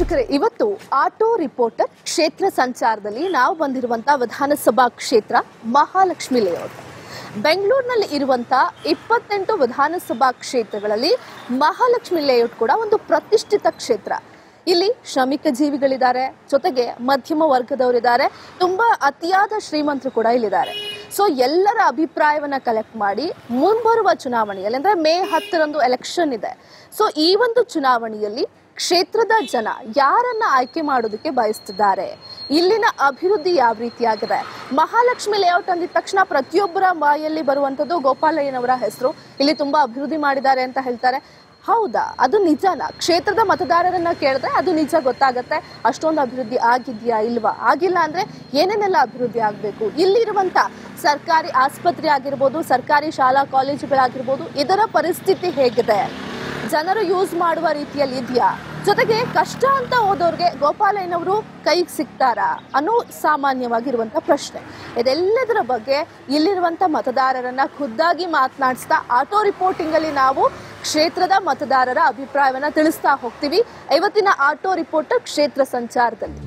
ವೀಕ್ಷಕರೇ ಇವತ್ತು auto reporter ಕ್ಷೇತ್ರ ಸಂಚಾರದಲ್ಲಿ ನಾವು ಬಂದಿರುವಂತಹ ವಿಧಾನಸಭಾ ಕ್ಷೇತ್ರ ಮಹಾಲಕ್ಷ್ಮಿ ಲೇಔಟ್ ಬೆಂಗಳೂರಿನಲ್ಲಿ ಇರುವಂತ ಇಪ್ಪತ್ತೆಂಟು ವಿಧಾನಸಭಾ ಕ್ಷೇತ್ರಗಳಲ್ಲಿ ಮಹಾಲಕ್ಷ್ಮಿ ಲೇಔಟ್ ಕೂಡ ಒಂದು ಪ್ರತಿಷ್ಠಿತ ಕ್ಷೇತ್ರ ಇಲ್ಲಿ ಶ್ರಮಿಕ ಜೀವಿಗಳಿದ್ದಾರೆ ಜೊತೆಗೆ ಮಧ್ಯಮ ವರ್ಗದವರಿದ್ದಾರೆ ತುಂಬಾ ಅತಿಯಾದ ಶ್ರೀಮಂತರು ಕೂಡ ಇಲ್ಲಿದ್ದಾರೆ ಸೊ ಎಲ್ಲರ ಅಭಿಪ್ರಾಯವನ್ನ ಕಲೆಕ್ಟ್ ಮಾಡಿ ಮುಂಬರುವ ಚುನಾವಣೆಯಲ್ಲಿ ಅಂದ್ರೆ ಮೇ ಹತ್ತರಂದು ಎಲೆಕ್ಷನ್ ಇದೆ ಸೊ ಈ ಒಂದು ಚುನಾವಣೆಯಲ್ಲಿ ಕ್ಷೇತ್ರದ ಜನ ಯಾರನ್ನ ಆಯ್ಕೆ ಮಾಡೋದಕ್ಕೆ ಬಯಸ್ತಿದ್ದಾರೆ ಇಲ್ಲಿನ ಅಭಿವೃದ್ಧಿ ಯಾವ ರೀತಿಯಾಗಿದೆ ಮಹಾಲಕ್ಷ್ಮಿ ಲೇಔಟ್ ಅಂದಿದ ತಕ್ಷಣ ಪ್ರತಿಯೊಬ್ಬರ ಬಾಯಲ್ಲಿ ಬರುವಂಥದ್ದು ಗೋಪಾಲಯ್ಯನವರ ಹೆಸರು ಇಲ್ಲಿ ತುಂಬಾ ಅಭಿವೃದ್ಧಿ ಮಾಡಿದ್ದಾರೆ ಅಂತ ಹೇಳ್ತಾರೆ ಹೌದಾ ಅದು ನಿಜನಾ ಕ್ಷೇತ್ರದ ಮತದಾರರನ್ನ ಕೇಳಿದ್ರೆ ಅದು ನಿಜ ಗೊತ್ತಾಗತ್ತೆ ಅಷ್ಟೊಂದು ಅಭಿವೃದ್ಧಿ ಆಗಿದ್ಯಾ ಇಲ್ವಾ ಆಗಿಲ್ಲ ಅಂದ್ರೆ ಏನೇನೆಲ್ಲ ಅಭಿವೃದ್ಧಿ ಆಗಬೇಕು ಇಲ್ಲಿರುವಂತ ಸರ್ಕಾರಿ ಆಸ್ಪತ್ರೆ ಆಗಿರ್ಬೋದು ಸರ್ಕಾರಿ ಶಾಲಾ ಕಾಲೇಜುಗಳಾಗಿರ್ಬೋದು ಇದರ ಪರಿಸ್ಥಿತಿ ಹೇಗಿದೆ ಜನರು ಯೂಸ್ ಮಾಡುವ ರೀತಿಯಲ್ಲಿ ಇದೆಯಾ ಜೊತೆಗೆ ಕಷ್ಟ ಅಂತ ಹೋದವ್ರಿಗೆ ಗೋಪಾಲಯ್ಯನವರು ಕೈಗೆ ಸಿಗ್ತಾರಾ ಅನ್ನೋ ಸಾಮಾನ್ಯವಾಗಿರುವಂತ ಪ್ರಶ್ನೆ ಇದೆಲ್ಲದರ ಬಗ್ಗೆ ಇಲ್ಲಿರುವಂತ ಮತದಾರರನ್ನ ಖುದ್ದಾಗಿ ಮಾತನಾಡಿಸ್ತಾ ಆಟೋ ರಿಪೋರ್ಟಿಂಗ್ ಅಲ್ಲಿ ನಾವು ಕ್ಷೇತ್ರದ ಮತದಾರರ ಅಭಿಪ್ರಾಯವನ್ನ ತಿಳಿಸ್ತಾ ಹೋಗ್ತೀವಿ ಇವತ್ತಿನ ಆಟೋ ರಿಪೋರ್ಟರ್ ಕ್ಷೇತ್ರ ಸಂಚಾರದಲ್ಲಿ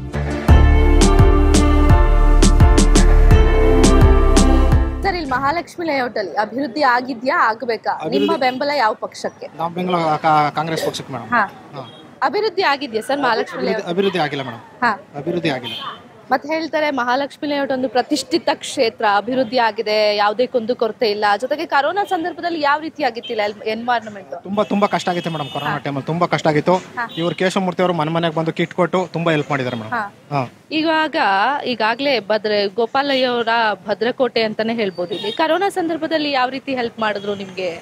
ಸರ್ ಇಲ್ಲಿ ಮಹಾಲಕ್ಷ್ಮಿ ಲೇಔಟ್ ಅಲ್ಲಿ ಅಭಿವೃದ್ಧಿ ಆಗಿದ್ಯಾ ಆಗ್ಬೇಕಾ ನಿಮ್ಮ ಬೆಂಬಲ ಯಾವ ಪಕ್ಷಕ್ಕೆ ನಾವು ಬೆಂಗಳೂರು ಕಾ- ಕಾಂಗ್ರೆಸ್ ಪಕ್ಷಕ್ಕೆ ಮೇಡಮ್ ಹಾ ಹಾ. ಅಭಿವೃದ್ಧಿ ಆಗಿದ್ಯಾ ಸರ್ ಮಹಾಲಕ್ಷ್ಮಿ ಲೇಔಟ್ ಅಭಿವೃದ್ಧಿ ಅಭಿವೃದ್ಧಿ ಆಗಿಲ್ಲ ಮೇಡಮ್ ಹಾ ಅಭಿವೃದ್ಧಿ ಆಗಿಲ್ಲ ಮತ್ತೆ ಹೇಳ್ತಾರೆ ಮಹಾಲಕ್ಷ್ಮಿ ಲೇಔಟ್ ಒಂದು ಪ್ರತಿಷ್ಠಿತ ಕ್ಷೇತ್ರ ಅಭಿವೃದ್ಧಿ ಆಗಿದೆ ಯಾವುದೇ ಕುಂದು ಕೊರತೆ ಇಲ್ಲ ಜೊತೆಗೆ ಕರೋನಾ ಸಂದರ್ಭದಲ್ಲಿ ಯಾವ ರೀತಿ ಆಗಿತ್ತಿಲ್ಲ ಎನ್ವೈರನ್ಮೆಂಟ್ ತುಂಬಾ ತುಂಬಾ ಕಷ್ಟ ಆಗಿತ್ತು ಮೇಡಮ್ ಕೊರೋನಾ ಟೈಮಲ್ಲಿ ತುಂಬಾ ಕಷ್ಟ ಆಗಿತ್ತು ಇವರು ಕೇಶವಮೂರ್ತಿ ಅವರು ಮನೆ ಮನೆಗೆ ಬಂದು ಕಿಟ್ ಕೊಟ್ಟು ತುಂಬಾ ಹೆಲ್ಪ್ ಮಾಡಿದ್ದಾರೆ ಮೇಡಮ್ ಹಾ ಹಾ ಇವಾಗ ಈಗಾಗಲೇ ಭದ್ರ ಗೋಪಾಲಯ್ಯ ಅವರ ಭದ್ರಕೋಟೆ ಅಂತಾನೆ ಹೇಳ್ಬೋದು ಇಲ್ಲಿ ಕರೋನಾ ಸಂದರ್ಭದಲ್ಲಿ ಯಾವ ರೀತಿ ಹೆಲ್ಪ್ ಮಾಡಿದ್ರು ನಿಮ್ಗೆ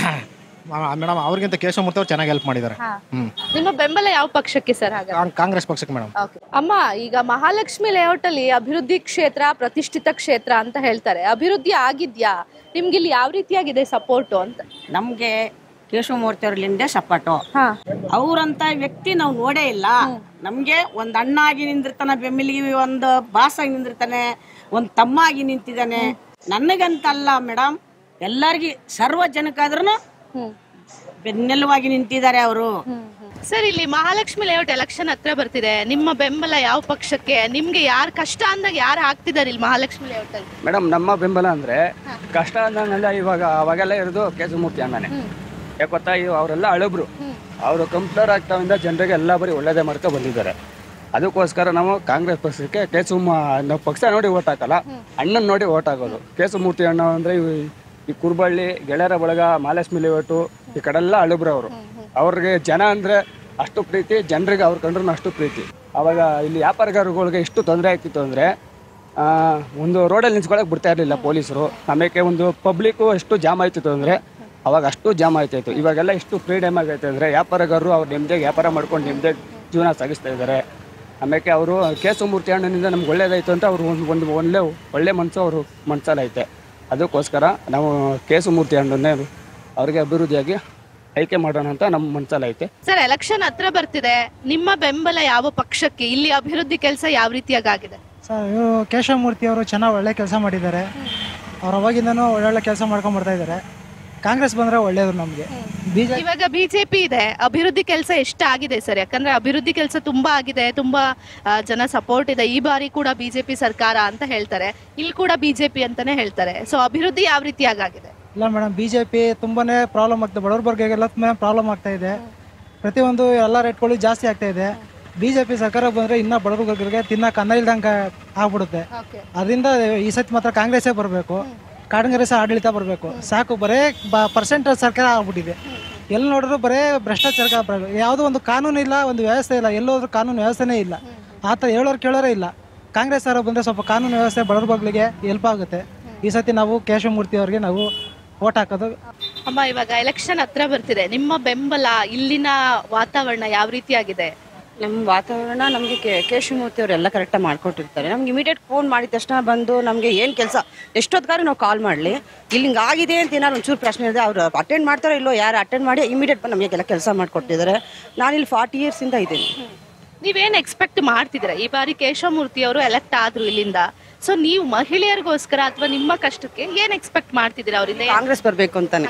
ಮೇಡಮ್ ಅವ್ರಿಗಿಂತ ಕೇಶವಮೂರ್ತಿ ಅವರು ಚೆನ್ನಾಗಿ ಹೆಲ್ಪ್ ಮಾಡಿದ್ದಾರೆ ಹಾ. ಹ್ಮ್ ನಿಮ್ಮ ಬೆಂಬಲ ಯಾವ ಪಕ್ಷಕ್ಕೆ ಸರ್ ಹಾಗ ಕಾಂಗ್- ಕಾಂಗ್ರೆಸ್ ಪಕ್ಷಕ್ಕೆ ಮೇಡಮ್ ಅಮ್ಮ ಈಗ ಮಹಾಲಕ್ಷ್ಮಿ ಲೇಔಟ್ ಅಲ್ಲಿ ಅಭಿವೃದ್ಧಿ ಕ್ಷೇತ್ರ ಪ್ರತಿಷ್ಠಿತ ಕ್ಷೇತ್ರ ಅಂತ ಹೇಳ್ತಾರೆ ಅಭಿವೃದ್ಧಿ ಆಗಿದ್ಯಾ ನಿಮ್ಗೆ ಇಲ್ಲಿ ಯಾವ ರೀತಿಯಾಗಿದೆ ಸಪೋರ್ಟ್ ಅಂತ ನಮ್ಗೆ ಕೇಶವಮೂರ್ತಿ ಅವ್ರಲ್ಲಿಂದ ಸಪಾಟು ಹಾ ಅವ್ರಂತ ವ್ಯಕ್ತಿ ನಾವು ನೋಡೇ ಇಲ್ಲ ನಮ್ಗೆ ಒಂದ್ ಅಣ್ಣಾಗಿ ನಿಂದಿರ್ತಾನೆ ಬೆಮ್ಮಿಲಿಗೆ ಒಂದು ಬಾಸಾಗಿ ನಿಂದಿರ್ತಾನೆ ಒಂದ್ ತಮ್ಮಾಗಿ ನಿಂತಿದ್ದಾನೆ ನನಗಂತಲ್ಲ ಮೇಡಮ್ ಎಲ್ಲರಿಗೂ ಸರ್ವ ಜನಕ್ಕಾದ್ರೂ ಹ್ಮ್ ಬೆನ್ನೆಲುವಾಗಿ ನಿಂತಿದ್ದಾರೆ ಅವರು ಸರ್ ಇಲ್ಲಿ ಮಹಾಲಕ್ಷ್ಮಿ ಲೇಔಟ್ ಎಲೆಕ್ಷನ್ ಹತ್ರ ಬರ್ತಿದೆ ನಿಮ್ಮ ಬೆಂಬಲ ಯಾವ ಪಕ್ಷಕ್ಕೆ ನಿಮ್ಗೆ ಯಾರು ಕಷ್ಟ ಅಂದಾಗ ಯಾರು ಹಾಕ್ತಿದಾರೆ ಇಲ್ಲಿ ಮಹಾಲಕ್ಷ್ಮಿ ಲೇಔಟ್ ಅಲ್ಲಿ ಮೇಡಮ್ ನಮ್ಮ ಬೆಂಬಲ ಅಂದ್ರೆ ಕಷ್ಟ ಅಂದಂಗೆಲ್ಲ ಇವಾಗ ಅವಾಗೆಲ್ಲ ಇರೋದು ಕೇಶವಮೂರ್ತಿ ಅಣ್ಣನೇ ಯಾಕೆ ಗೊತ್ತಾ ಇವ್ ಅವರೆಲ್ಲ ಅಳಬ್ರು ಅವರು ಕಂಪ್ಯೂಟರ್ ಆಗ್ತಾವಿಂದ ಜನರಿಗೆ ಎಲ್ಲ ಬರೀ ಒಳ್ಳೇದೇ ಮಾಡ್ಕೊ ಬಂದಿದ್ದಾರೆ ಅದಕ್ಕೋಸ್ಕರ ನಾವು ಕಾಂಗ್ರೆಸ್ ಪಕ್ಷಕ್ಕೆ ಕೇಶವ ನಾವು ಪಕ್ಷ ನೋಡಿ ಓಟ್ ಹಾಕಲ್ಲ ಅಣ್ಣನ್ ನೋಡಿ ಓಟ್ ಹಾಕೋದು ಕೇಶವಮೂರ್ತಿ ಅಣ್ಣ ಅಂದ್ರೆ ಇವ್- ಈ ಕುರ್ಬಳ್ಳಿ ಗೆಳೆಯರ ಬಳಗ ಮಹಾಲಕ್ಷ್ಮಿ ಲೇಔಟು ಈ ಕಡೆಲ್ಲ ಅಳಬ್ರು ಅವರು ಅವ್ರಿಗೆ ಜನ ಅಂದ್ರೆ ಅಷ್ಟು ಪ್ರೀತಿ ಜನರಿಗೆ ಅವ್ರ ಕಂಡ್ರು ಅಷ್ಟು ಪ್ರೀತಿ ಅವಾಗ ಇಲ್ಲಿ ವ್ಯಾಪಾರಗಾರಗಳಿಗೆ ಎಷ್ಟು ತೊಂದರೆ ಆಗ್ತಿತ್ತು ಅಂದ್ರೆ ಆ, ಒಂದು ರೋಡಲ್ಲಿ ನಿಂತ್ಕೊಳಕ್ ಬಿಡ್ತಾ ಇರಲಿಲ್ಲ ಪೊಲೀಸರು ಆಮೇಲೆ ಒಂದು ಪಬ್ಲಿಕ್ಕು ಎಷ್ಟು ಜಾಮ್ ಆಯ್ತಿತ್ತು ಅಂದರೆ ಅವಾಗ ಅಷ್ಟು ಜಾಮ್ ಆಯ್ತಾಯಿತ್ತು ಇವಾಗೆಲ್ಲ ಎಷ್ಟು ಫ್ರೀಡಮ್ ಆಗೈತೆ ಅಂದರೆ ವ್ಯಾಪಾರಗಾರರು ಅವ್ರು ನೆಮ್ಮದಿಯಾಗಿ ವ್ಯಾಪಾರ ಮಾಡ್ಕೊಂಡು ನೆಮ್ಮದಿಯಾಗಿ ಜೀವನ ಸಾಗಿಸ್ತಾ ಇದ್ದಾರೆ ಆಮೇಲೆ ಅವರು ಕೇಶವಮೂರ್ತಿ ಅಣ್ಣನಿಂದ ನಮ್ಗೆ ಒಳ್ಳೇದಾಯ್ತು ಅಂತ ಅವರು ಒಂದು ಒಂದು ಒಳ್ಳೆ ಒಳ್ಳೆ ಮನಸ್ಸು ಅವರು ಮನಸ್ಸಲ್ಲಿ ಐತೆ ಅದಕ್ಕೋಸ್ಕರ ನಾವು ಕೇಶವಮೂರ್ತಿ ಅಣ್ಣನ್ನೇ ಅವ್ರಿಗೆ ಅಭಿವೃದ್ಧಿಯಾಗಿ ಆಯ್ಕೆ ಮಾಡೋಣ ಅಂತ ನಮ್ಮ ಮನಸ್ಸಲ್ಲಿ ಐತೆ ಸರ್ ಎಲೆಕ್ಷನ್ ಹತ್ರ ಬರ್ತಿದೆ ನಿಮ್ಮ ಬೆಂಬಲ ಯಾವ ಪಕ್ಷಕ್ಕೆ ಇಲ್ಲಿ ಅಭಿವೃದ್ಧಿ ಕೆಲಸ ಯಾವ ರೀತಿಯಾಗಿ ಆಗಿದೆ ಸರ್ ಇವರು ಕೇಶವಮೂರ್ತಿ ಅವರು ಚೆನ್ನಾಗಿ ಒಳ್ಳೆ ಕೆಲಸ ಮಾಡಿದ್ದಾರೆ ಅವ್ರು ಅವಾಗಿಂದನೂ ಒಳ್ಳೊಳ್ಳೆ ಕೆಲಸ ಮಾಡ್ಕೊಂಡು ಬರ್ತಾ ಇದ್ದಾರೆ ಕಾಂಗ್ರೆಸ್ ಬಂದರೆ ಒಳ್ಳೆಯದು ನಮಗೆ ಬಿ ಜೆ ಇವಾಗ ಬಿಜೆಪಿ ಇದೆ ಅಭಿವೃದ್ಧಿ ಕೆಲಸ ಎಷ್ಟಾಗಿದೆ ಸರ್ ಯಾಕಂದ್ರೆ ಅಭಿವೃದ್ಧಿ ಕೆಲಸ ತುಂಬಾ ಆಗಿದೆ ತುಂಬಾ ಆ, ಜನ ಸಪೋರ್ಟ್ ಇದೆ ಈ ಬಾರಿ ಕೂಡ ಬಿಜೆಪಿ ಸರ್ಕಾರ ಅಂತ ಹೇಳ್ತಾರೆ ಇಲ್ಲಿ ಕೂಡ ಬಿಜೆಪಿ ಅಂತಾನೆ ಹೇಳ್ತಾರೆ ಸೊ ಅಭಿವೃದ್ಧಿ ಯಾವ ರೀತಿಯಾಗಿ ಆಗಿದೆ ಇಲ್ಲ ಮೇಡಮ್ ಬಿ ಜೆ ಪಿ ತುಂಬಾ ಪ್ರಾಬ್ಲಮ್ ಆಗ್ತದೆ ಬಡವ್ರ ಬರ್ಗೆಲ್ಲ ತುಂಬ ಪ್ರಾಬ್ಲಮ್ ಆಗ್ತಾ ಇದೆ ಪ್ರತಿಯೊಂದು ಎಲ್ಲ ರೇಟ್ಗಳು ಜಾಸ್ತಿ ಆಗ್ತಾ ಇದೆ ಬಿ ಜೆ ಪಿ ಸರ್ಕಾರ ಬಂದರೆ ಇನ್ನೂ ಬಡವ್ರ ವರ್ಗರಿಗೆ ತಿನ್ನಕ್ಕೆ ಅನ್ನ ಇಲ್ದಂಗೆ ಆಗ್ಬಿಡುತ್ತೆ ಅದರಿಂದ ಈ ಸತಿ ಮಾತ್ರ ಕಾಂಗ್ರೆಸ್ಸೇ ಬರಬೇಕು ಕಾಂಗ್ರೆಸ್ ಆಡಳಿತ ಬರಬೇಕು ಸಾಕು ಬರೇ ಬ ಪರ್ಸೆಂಟೇಜ್ ಸರ್ಕಾರ ಆಗ್ಬಿಟ್ಟಿದೆ ಎಲ್ಲಿ ನೋಡಿದ್ರು ಬರೇ ಭ್ರಷ್ಟಾಚಾರ ಬರ- ಯಾವುದೋ ಒಂದು ಕಾನೂನು ಇಲ್ಲ ಒಂದು ವ್ಯವಸ್ಥೆ ಇಲ್ಲ ಎಲ್ಲೋದ್ರೂ ಕಾನೂನು ವ್ಯವಸ್ಥೆನೇ ಇಲ್ಲ ಆ ಥರ ಹೇಳೋರು ಕೇಳೋರೇ ಇಲ್ಲ ಕಾಂಗ್ರೆಸ್ ಅವರು ಬಂದರೆ ಸ್ವಲ್ಪ ಕಾನೂನು ವ್ಯವಸ್ಥೆ ಬಡವ್ರ ಬಗ್ಲಿಗೆ ಹೆಲ್ಪ್ ಆಗುತ್ತೆ ಈ ಸತಿ ನಾವು ಕೇಶವಮೂರ್ತಿ ಅವ್ರಿಗೆ ನಾವು ಓಟ್ ಹಾಕೋದು ಅಮ್ಮ ಇವಾಗ ಎಲೆಕ್ಷನ್ ಹತ್ರ ಬರ್ತಿದೆ ನಿಮ್ಮ ಬೆಂಬಲ ಇಲ್ಲಿನ ವಾತಾವರಣ ಯಾವ ರೀತಿಯಾಗಿದೆ ನಮ್ಮ ವಾತಾವರಣ ನಮಗೆ ಕೇಶವಮೂರ್ತಿ ಅವರೆಲ್ಲ ಕರೆಕ್ಟಾಗಿ ಮಾಡ್ಕೊಟ್ಟಿರ್ತಾರೆ ನಮ್ಗೆ ಇಮಿಡಿಯೇಟ್ ಫೋನ್ ಮಾಡಿದ ತಕ್ಷಣ ಬಂದು ನಮಗೆ ಏನು ಕೆಲಸ ಎಷ್ಟೊತ್ತಿಗಾರು ನಾವು ಕಾಲ್ ಮಾಡಲಿ ಇಲ್ಲಿ ಹಿಂಗೆ ಆಗಿದೆ ಅಂತ ಏನಾದ್ರು ಒಂಚೂರು ಪ್ರಶ್ನೆ ಇದೆ ಅವ್ರು ಅಟೆಂಡ್ ಮಾಡ್ತಾರೋ ಇಲ್ಲೋ ಯಾರು ಅಟೆಂಡ್ ಮಾಡಿ ಇಮಿಡಿಯೇಟ್ ಬಂದು ನಮಗೆಲ್ಲ ಕೆಲಸ ಮಾಡಿಕೊಟ್ಟಿದ್ದಾರೆ ನಾನು ಇಲ್ಲಿ ಫಾರ್ಟಿ ಇಯರ್ಸಿಂದ ಇದ್ದೀನಿ ನೀವೇನ್ ಎಕ್ಸ್ಪೆಕ್ಟ್ ಮಾಡ್ತಿದ್ದೀರಾ ಈ ಬಾರಿ ಕೇಶವಮೂರ್ತಿ ಅವರು ಎಲೆಕ್ಟ್ ಆದ್ರು ಇಲ್ಲಿಂದ ಸೊ ನೀವು ಮಹಿಳೆಯರಿಗೋಸ್ಕರ ಅಥವಾ ನಿಮ್ಮ ಕಷ್ಟಕ್ಕೆ ಏನ್ ಎಕ್ಸ್ಪೆಕ್ಟ್ ಮಾಡ್ತಿದ್ದೀರಾ ಅವರಿಂದ ಕಾಂಗ್ರೆಸ್ ಬರಬೇಕು ಅಂತಾನೆ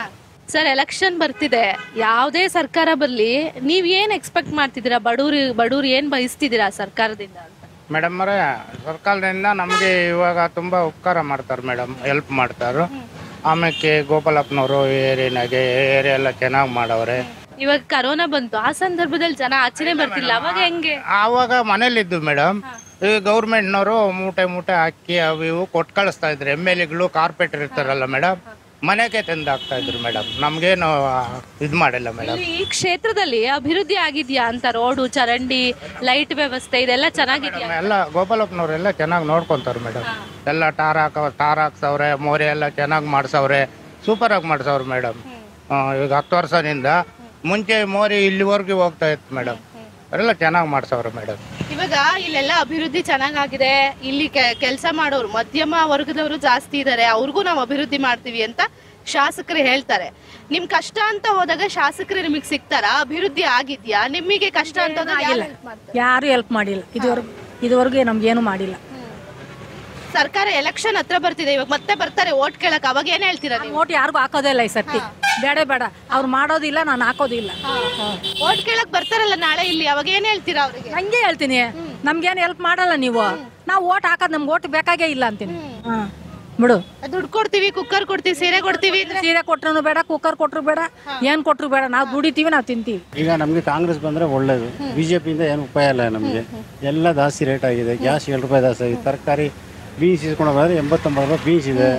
ಸರ್ ಎಲೆಕ್ಷನ್ ಬರ್ತಿದೆ ಯಾವುದೇ ಸರ್ಕಾರ ಬರಲಿ ನೀವ್ ಏನ್ ಎಕ್ಸ್ಪೆಕ್ಟ್ ಮಾಡ್ತಿದ್ದೀರಾ ಬಡವ್ರು ಬಡವ್ರು ಏನ್ ಬಯಸ್ತಿದ್ದೀರಾ ಸರ್ಕಾರದಿಂದ ಅಂತ ಮೇಡಮ್ ಅವರೇ ಸರ್ಕಾರದಿಂದ ನಮಗೆ ಇವಾಗ ತುಂಬ ಉಪಕಾರ ಮಾಡ್ತಾರೆ ಮೇಡಮ್ ಹೆಲ್ಪ್ ಮಾಡ್ತಾರೆ ಆಮೇಲೆ ಗೋಪಾಲಪ್ಪನವರು ಏರಿಯಾನಾಗೆ ಏರಿಯಾ ಎಲ್ಲ ಚೆನ್ನಾಗಿ ಮಾಡವ್ರೆ ಇವಾಗ ಕರೋನಾ ಬಂತು ಆ ಸಂದರ್ಭದಲ್ಲಿ ಜನ ಆಚೆನೆ ಬರ್ತಿಲ್ಲ ಅವಾಗ ಹೆಂಗೆ ಆವಾಗ ಮನೇಲಿದ್ದು ಮೇಡಮ್ ಈ ಗೌರ್ಮೆಂಟ್ನವರು ಮೂಟೆ ಮೂಟೆ ಅಕ್ಕಿ ಅವು ಇವು ಕೊಟ್ಟು ಕಳಿಸ್ತಾ ಇದ್ರು ಎಮ್ ಎಲ್ ಎಗಳು ಕಾರ್ಪೊರೇಟರ್ ಇರ್ತಾರಲ್ಲ ಮೇಡಮ್ ಮನೆಗೆ ತಂದು ಹಾಕ್ತಾ ಇದ್ರು ಮೇಡಮ್ ನಮಗೇನು ಇದು ಮಾಡಿಲ್ಲ ಮೇಡಮ್ ಇಲ್ಲಿ ಈ ಕ್ಷೇತ್ರದಲ್ಲಿ ಅಭಿವೃದ್ಧಿ ಆಗಿದ್ಯಾ ಅಂತ ರೋಡು ಚರಂಡಿ ಲೈಟ್ ವ್ಯವಸ್ಥೆ ಇದೆಲ್ಲ ಚೆನ್ನಾಗಿದ್ಯಾ ಎಲ್ಲ ಗೋಪಾಲಪ್ಪನವರೆಲ್ಲ ಚೆನ್ನಾಗಿ ನೋಡ್ಕೊಂತಾರೆ ಮೇಡಮ್ ಎಲ್ಲ ಟಾರ್ ಹಾಕ ಟಾರ್ ಹಾಕ್ಸವ್ರೆ ಮೋರೆ ಎಲ್ಲ ಚೆನ್ನಾಗಿ ಮಾಡ್ಸವ್ರೆ ಸೂಪರಾಗಿ ಮಾಡ್ಸವ್ರೆ ಮೇಡಮ್ ಈಗ ಹತ್ತು ವರ್ಷದಿಂದ ಮುಂಚೆ ಮೋರಿ ಇಲ್ಲಿವರೆಗೂ ಹೋಗ್ತಾ ಇತ್ತು ಮೇಡಮ್ ಎಲ್ಲ ಚೆನ್ನಾಗಿ ಮಾಡ್ಸವ್ರೆ ಮೇಡಮ್ ಇವಾಗ ಇಲ್ಲೆಲ್ಲ ಅಭಿವೃದ್ಧಿ ಚೆನ್ನಾಗಾಗಿದೆ ಇಲ್ಲಿ ಕೆಲಸ ಮಾಡೋರು ಮಧ್ಯಮ ವರ್ಗದವರು ಜಾಸ್ತಿ ಇದ್ದಾರೆ ಅವ್ರಿಗೂ ನಾವು ಅಭಿವೃದ್ಧಿ ಮಾಡ್ತೀವಿ ಅಂತ ಶಾಸಕರು ಹೇಳ್ತಾರೆ ನಿಮ್ ಕಷ್ಟ ಅಂತ ಹೋದಾಗ ಶಾಸಕರು ನಿಮಗೆ ಸಿಗ್ತಾರಾ ಅಭಿವೃದ್ಧಿ ಆಗಿದ್ಯಾ ನಿಮಗೆ ಕಷ್ಟ ಅಂತ ಹೋದಾಗ ಯಾರು help ಮಾಡ್ತಾರೆ? ಯಾರು ಹೆಲ್ಪ್ ಮಾಡಿಲ್ಲ ಇದುವರೆಗೂ ಇದುವರೆಗೂ ನಮ್ಗೇನು ಮಾಡಿಲ್ಲ ಸರ್ಕಾರ ಎಲೆಕ್ಷನ್ ಹತ್ರ ಬರ್ತಿದೆ ಇವಾಗ ಮತ್ತೆ ಬರ್ತಾರೆ ಓಟ್ ಕೇಳಕ್ ಅವಾಗ ಏನ್ ಹೇಳ್ತೀರಾ ನೀವು ಓಟ್ ಯಾರಿಗೂ ಹಾಕೋದೇ ಇಲ್ಲ ಈ ಸರ್ತಿ ಬೇಡ ಬೇಡ ಅವ್ರು ಮಾಡೋದಿಲ್ಲ ನಾನು ಹಾಕೋದಿಲ್ಲ ಓಟ್ ಕೇಳಕ್ ಬರ್ತಾರಲ್ಲ ನಾಳೆ ಇಲ್ಲಿ ಅವಾಗ ಏನ್ ಹೇಳ್ತೀರಾ ಅವ್ರಿಗೆ ಹಂಗೆ ಹೇಳ್ತೀನಿ ನಮ್ಗೇನು ಹೆಲ್ಪ್ ಮಾಡಲ್ಲ ನೀವು ನಾವು ಓಟ್ ಹಾಕೋದು ನಮ್ಗೆ ಓಟ್ ಬೇಕಾಗೇ ಇಲ್ಲ ಅಂತೀನಿ ಹಾ ಬಿಡು ದುಡ್ಡು ಕೊಡ್ತೀವಿ ಕುಕ್ಕರ್ ಕೊಡ್ತೀವಿ ಸೀರೆ ಕೊಡ್ತೀವಿ ಅಂದ್ರೆ ಸೀರೆ ಕೊಟ್ರು ಬೇಡ ಕುಕ್ಕರ್ ಕೊಟ್ರು ಬೇಡ ಏನ್ ಕೊಟ್ರು ಬೇಡ ನಾವು ದುಡಿತೀವಿ ನಾವು ತಿಂತೀವಿ ಈಗ ನಮಗೆ ಕಾಂಗ್ರೆಸ್ ಬಂದರೆ ಒಳ್ಳೇದು ಬಿ ಜೆ ಪಿಯಿಂದ ಏನು ಉಪಾಯ ಇಲ್ಲ ನಮಗೆ ಎಲ್ಲ ಜಾಸ್ತಿ ರೇಟ್ ಆಗಿದೆ ಗ್ಯಾಸ್ ಏಳು ರೂಪಾಯಿ ಜಾಸ್ತಿ ಆಗಿದೆ ತರಕಾರಿ ಬೀನ್ಸ್ ಇಸ್ಕೊಂಡು ಹೋದ್ರೆ ಎಂಬತ್ತೊಂಬತ್ತು ರೂಪಾಯಿ ಬೀನ್ಸ್ ಇದೆ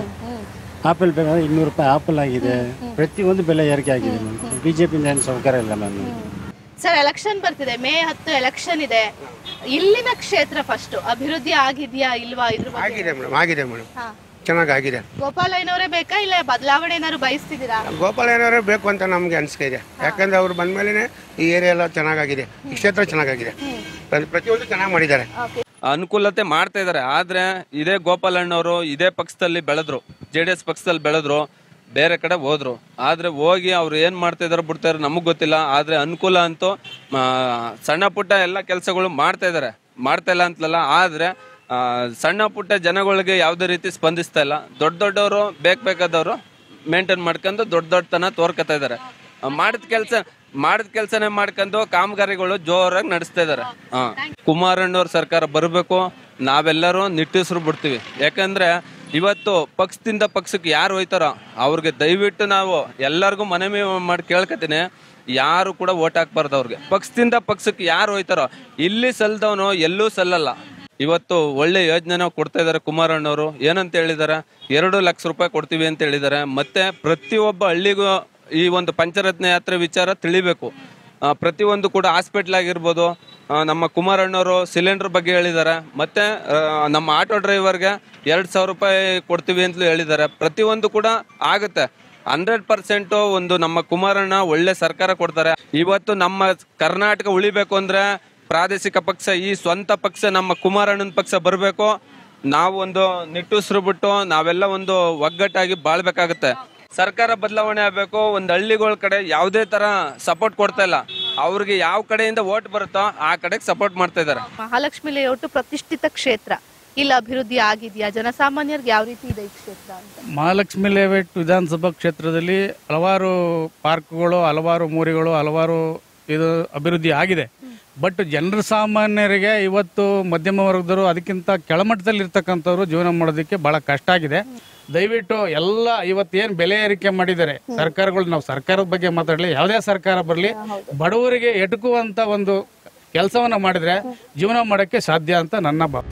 ಆಪಲ್ ಬೇಕಾದ್ರೆ ಇನ್ನೂರು ರೂಪಾಯಿ ಆಪಲ್ ಆಗಿದೆ ಪ್ರತಿಯೊಂದು ಬೆಲೆ ಏರಿಕೆ ಆಗಿದೆ ಮ್ಯಾಮ್ ಬಿ ಜೆ ಪಿಯಿಂದ ಏನು ಸೌಕರ್ಯ ಇಲ್ಲ ಮ್ಯಾಮ್ ಸರ್ ಎಲೆಕ್ಷನ್ ಬರ್ತಿದೆ ಮೇ ಹತ್ತು ಎಲೆಕ್ಷನ್ ಇದೆ ಇಲ್ಲಿನ ಕ್ಷೇತ್ರ ಫಸ್ಟ್ ಅಭಿವೃದ್ಧಿ ಆಗಿದ್ಯಾ ಇಲ್ವಾ ಇದ್ರ ಬಗ್ಗೆ ಆಗಿದೆ ಮೇಡಮ್ ಆಗಿದೆ ಮೇಡಮ್ ಹಾ. ಚೆನ್ನಾಗಿ ಆಗಿದೆ ಗೋಪಾಲಯ್ಯನವರೇ ಬೇಕಾ ಇಲ್ಲ ಬದಲಾವಣೆ ಏನಾದ್ರು ಬಯಸ್ತಿದ್ದೀರಾ ಗೋಪಾಲ ಏನಾದ್ರು ಬೇಕು ಅಂತ ನಮಗೆ ಅನಿಸ್ತಾ ಇದೆ ಯಾಕಂದ್ರೆ ಅವ್ರು ಬಂದ್ಮೇಲೆ ಈ ಏರಿಯಾ ಎಲ್ಲ ಚೆನ್ನಾಗಾಗಿದೆ ಈ ಕ್ಷೇತ್ರ ಚೆನ್ನಾಗಾಗಿದೆ ಪ್ರತಿ- ಪ್ರತಿಯೊಂದು ಚೆನ್ನಾಗಿ ಮಾಡಿದ್ದಾರೆ ಅನುಕೂಲತೆ ಮಾಡ್ತಾ ಇದ್ದಾರೆ ಆದ್ರೆ ಇದೇ ಗೋಪಾಲಣ್ಣವರು ಇದೇ ಪಕ್ಷದಲ್ಲಿ ಬೆಳೆದ್ರು ಜೆ ಡಿ ಎಸ್ ಪಕ್ಷದಲ್ಲಿ ಬೆಳೆದ್ರು ಬೇರೆ ಕಡೆ ಹೋದ್ರು ಆದ್ರೆ ಹೋಗಿ ಅವ್ರು ಏನ್ ಮಾಡ್ತಾ ಇದಾರೆ ಬಿಡ್ತಾ ಇದಾರೆ ನಮಗ್ ಗೊತ್ತಿಲ್ಲ ಆದ್ರೆ ಅನುಕೂಲ ಅಂತೂ ಆ, ಸಣ್ಣ ಪುಟ್ಟ ಎಲ್ಲ ಕೆಲಸಗಳು ಮಾಡ್ತಾ ಇದಾರೆ ಮಾಡ್ತಾ ಇಲ್ಲ ಅಂತಲಲ್ಲ ಆದ್ರೆ ಆ, ಸಣ್ಣ ಪುಟ್ಟ ಜನಗಳಿಗೆ ಯಾವುದೇ ರೀತಿ ಸ್ಪಂದಿಸ್ತಾ ಇಲ್ಲ ದೊಡ್ಡ ದೊಡ್ಡವರು ಬೇಕ್ ಬೇಕಾದವರು ಮೇಂಟೈನ್ ಮಾಡ್ಕೊಂಡು ದೊಡ್ಡ ದೊಡ್ಡತನ ತೋರ್ಕೊತಾ ಇದಾರೆ ಮಾಡಿದ ಕೆಲಸ ಮಾಡಿದ ಕೆಲಸನೇ ಮಾಡ್ಕೊಂಡು ಕಾಮಗಾರಿಗಳು ಜೋರಾಗಿ ನಡೆಸ್ತಾ ಇದಾರೆ ಹಾ ಕುಮಾರಣ್ಣವ್ರ ಸರ್ಕಾರ ಬರಬೇಕು ನಾವೆಲ್ಲರೂ ನಿಟ್ಟುಸಿರು ಬಿಡ್ತೀವಿ ಯಾಕಂದ್ರೆ ಇವತ್ತು ಪಕ್ಷದಿಂದ ಪಕ್ಷಕ್ಕೆ ಯಾರು ಹೋಯ್ತಾರೋ ಅವ್ರಿಗೆ ದಯವಿಟ್ಟು ನಾವು ಎಲ್ಲರಿಗೂ ಮನವಿ ಮಾಡಿ ಕೇಳ್ಕೊತೀನಿ ಯಾರು ಕೂಡ ಓಟ್ ಹಾಕ್ಬಾರ್ದು ಅವ್ರಿಗೆ ಪಕ್ಷದಿಂದ ಪಕ್ಷಕ್ಕೆ ಯಾರು ಹೋಯ್ತಾರೋ ಇಲ್ಲಿ ಸಲ್ದವನು ಎಲ್ಲೂ ಸಲ್ಲಲ್ಲ ಇವತ್ತು ಒಳ್ಳೆ ಯೋಜನೆನ ಕೊಡ್ತಾ ಇದ್ದಾರೆ ಕುಮಾರಣ್ಣವರು ಏನಂತ ಹೇಳಿದ್ದಾರೆ ಎರಡು ಲಕ್ಷ ರೂಪಾಯಿ ಕೊಡ್ತೀವಿ ಅಂತ ಹೇಳಿದ್ದಾರೆ ಮತ್ತೆ ಪ್ರತಿಯೊಬ್ಬ ಹಳ್ಳಿಗೂ ಈ ಒಂದು ಪಂಚರತ್ನ ಯಾತ್ರೆ ವಿಚಾರ ತಿಳಿಬೇಕು ಆ, ಪ್ರತಿಯೊಂದು ಕೂಡ ಹಾಸ್ಪಿಟ್ಲ್ ಆಗಿರ್ಬೋದು ಆ, ನಮ್ಮ ಕುಮಾರಣ್ಣವರು ಸಿಲಿಂಡರ್ ಬಗ್ಗೆ ಹೇಳಿದ್ದಾರೆ ಮತ್ತೆ ಆ, ನಮ್ಮ ಆಟೋ ಡ್ರೈವರ್ಗೆ ಎರಡು ಸಾವಿರ ರೂಪಾಯಿ ಕೊಡ್ತೀವಿ ಅಂತಲೂ ಹೇಳಿದ್ದಾರೆ ಪ್ರತಿಯೊಂದು ಕೂಡ ಆಗುತ್ತೆ ಹಂಡ್ರೆಡ್ ಪರ್ಸೆಂಟ್ ಒಂದು ನಮ್ಮ ಕುಮಾರಣ್ಣ ಒಳ್ಳೆ ಸರ್ಕಾರ ಕೊಡ್ತಾರೆ ಇವತ್ತು ನಮ್ಮ ಕರ್ನಾಟಕ ಉಳಿಬೇಕು ಅಂದ್ರೆ ಪ್ರಾದೇಶಿಕ ಪಕ್ಷ ಈ ಸ್ವಂತ ಪಕ್ಷ ನಮ್ಮ ಕುಮಾರಣ್ಣನ ಪಕ್ಷ ಬರಬೇಕು ನಾವು ಒಂದು ನಿಟ್ಟುಸಿರು ಬಿಟ್ಟು ನಾವೆಲ್ಲ ಒಂದು ಒಗ್ಗಟ್ಟಾಗಿ ಬಾಳ್ಬೇಕಾಗತ್ತೆ ಸರ್ಕಾರ ಬದಲಾವಣೆ ಆಗಬೇಕು ಒಂದು ಹಳ್ಳಿಗಳ ಕಡೆ ಯಾವುದೇ ತರ ಸಪೋರ್ಟ್ ಕೊಡ್ತಾ ಇಲ್ಲ ಅವ್ರಿಗೆ ಯಾವ ಕಡೆಯಿಂದ ಓಟ್ ಬರುತ್ತೋ ಆ ಕಡೆಗೆ ಸಪೋರ್ಟ್ ಮಾಡ್ತಾ ಇದ್ದಾರೆ ಮಹಾಲಕ್ಷ್ಮಿ ಲೇಔಟ್ ಪ್ರತಿಷ್ಠಿತ ಕ್ಷೇತ್ರ ಇಲ್ಲಿ ಅಭಿವೃದ್ಧಿ ಆಗಿದ್ಯಾ ಜನಸಾಮಾನ್ಯರಿಗೆ ಯಾವ ರೀತಿ ಇದೆ ಈ ಕ್ಷೇತ್ರ ಅಂತ ಮಹಾಲಕ್ಷ್ಮಿ ಲೇಔಟ್ ವಿಧಾನಸಭಾ ಕ್ಷೇತ್ರದಲ್ಲಿ ಹಲವಾರು ಪಾರ್ಕ್ಗಳು ಹಲವಾರು ಮೂರಿಗಳು ಹಲವಾರು ಇದು ಅಭಿವೃದ್ಧಿ ಆಗಿದೆ ಬಟ್ ಜನರ ಸಾಮಾನ್ಯರಿಗೆ ಇವತ್ತು ಮಧ್ಯಮ ವರ್ಗದವರು ಅದಕ್ಕಿಂತ ಕೆಳಮಟ್ಟದಲ್ಲಿ ಇರ್ತಕ್ಕಂಥವ್ರು ಜೀವನ ಮಾಡೋದಕ್ಕೆ ಬಹಳ ಕಷ್ಟ ಆಗಿದೆ ದಯವಿಟ್ಟು ಎಲ್ಲ ಇವತ್ತೇನು ಬೆಲೆ ಏರಿಕೆ ಮಾಡಿದ್ದಾರೆ ಸರ್ಕಾರಗಳು ನಾವು ಸರ್ಕಾರದ ಬಗ್ಗೆ ಮಾತಾಡಲಿ ಯಾವುದೇ ಸರ್ಕಾರ ಬರಲಿ ಬಡವರಿಗೆ ಎಟುಕುವಂತ ಒಂದು ಕೆಲಸವನ್ನ ಮಾಡಿದ್ರೆ ಜೀವನ ಮಾಡೋಕ್ಕೆ ಸಾಧ್ಯ ಅಂತ ನನ್ನ ಭಾವ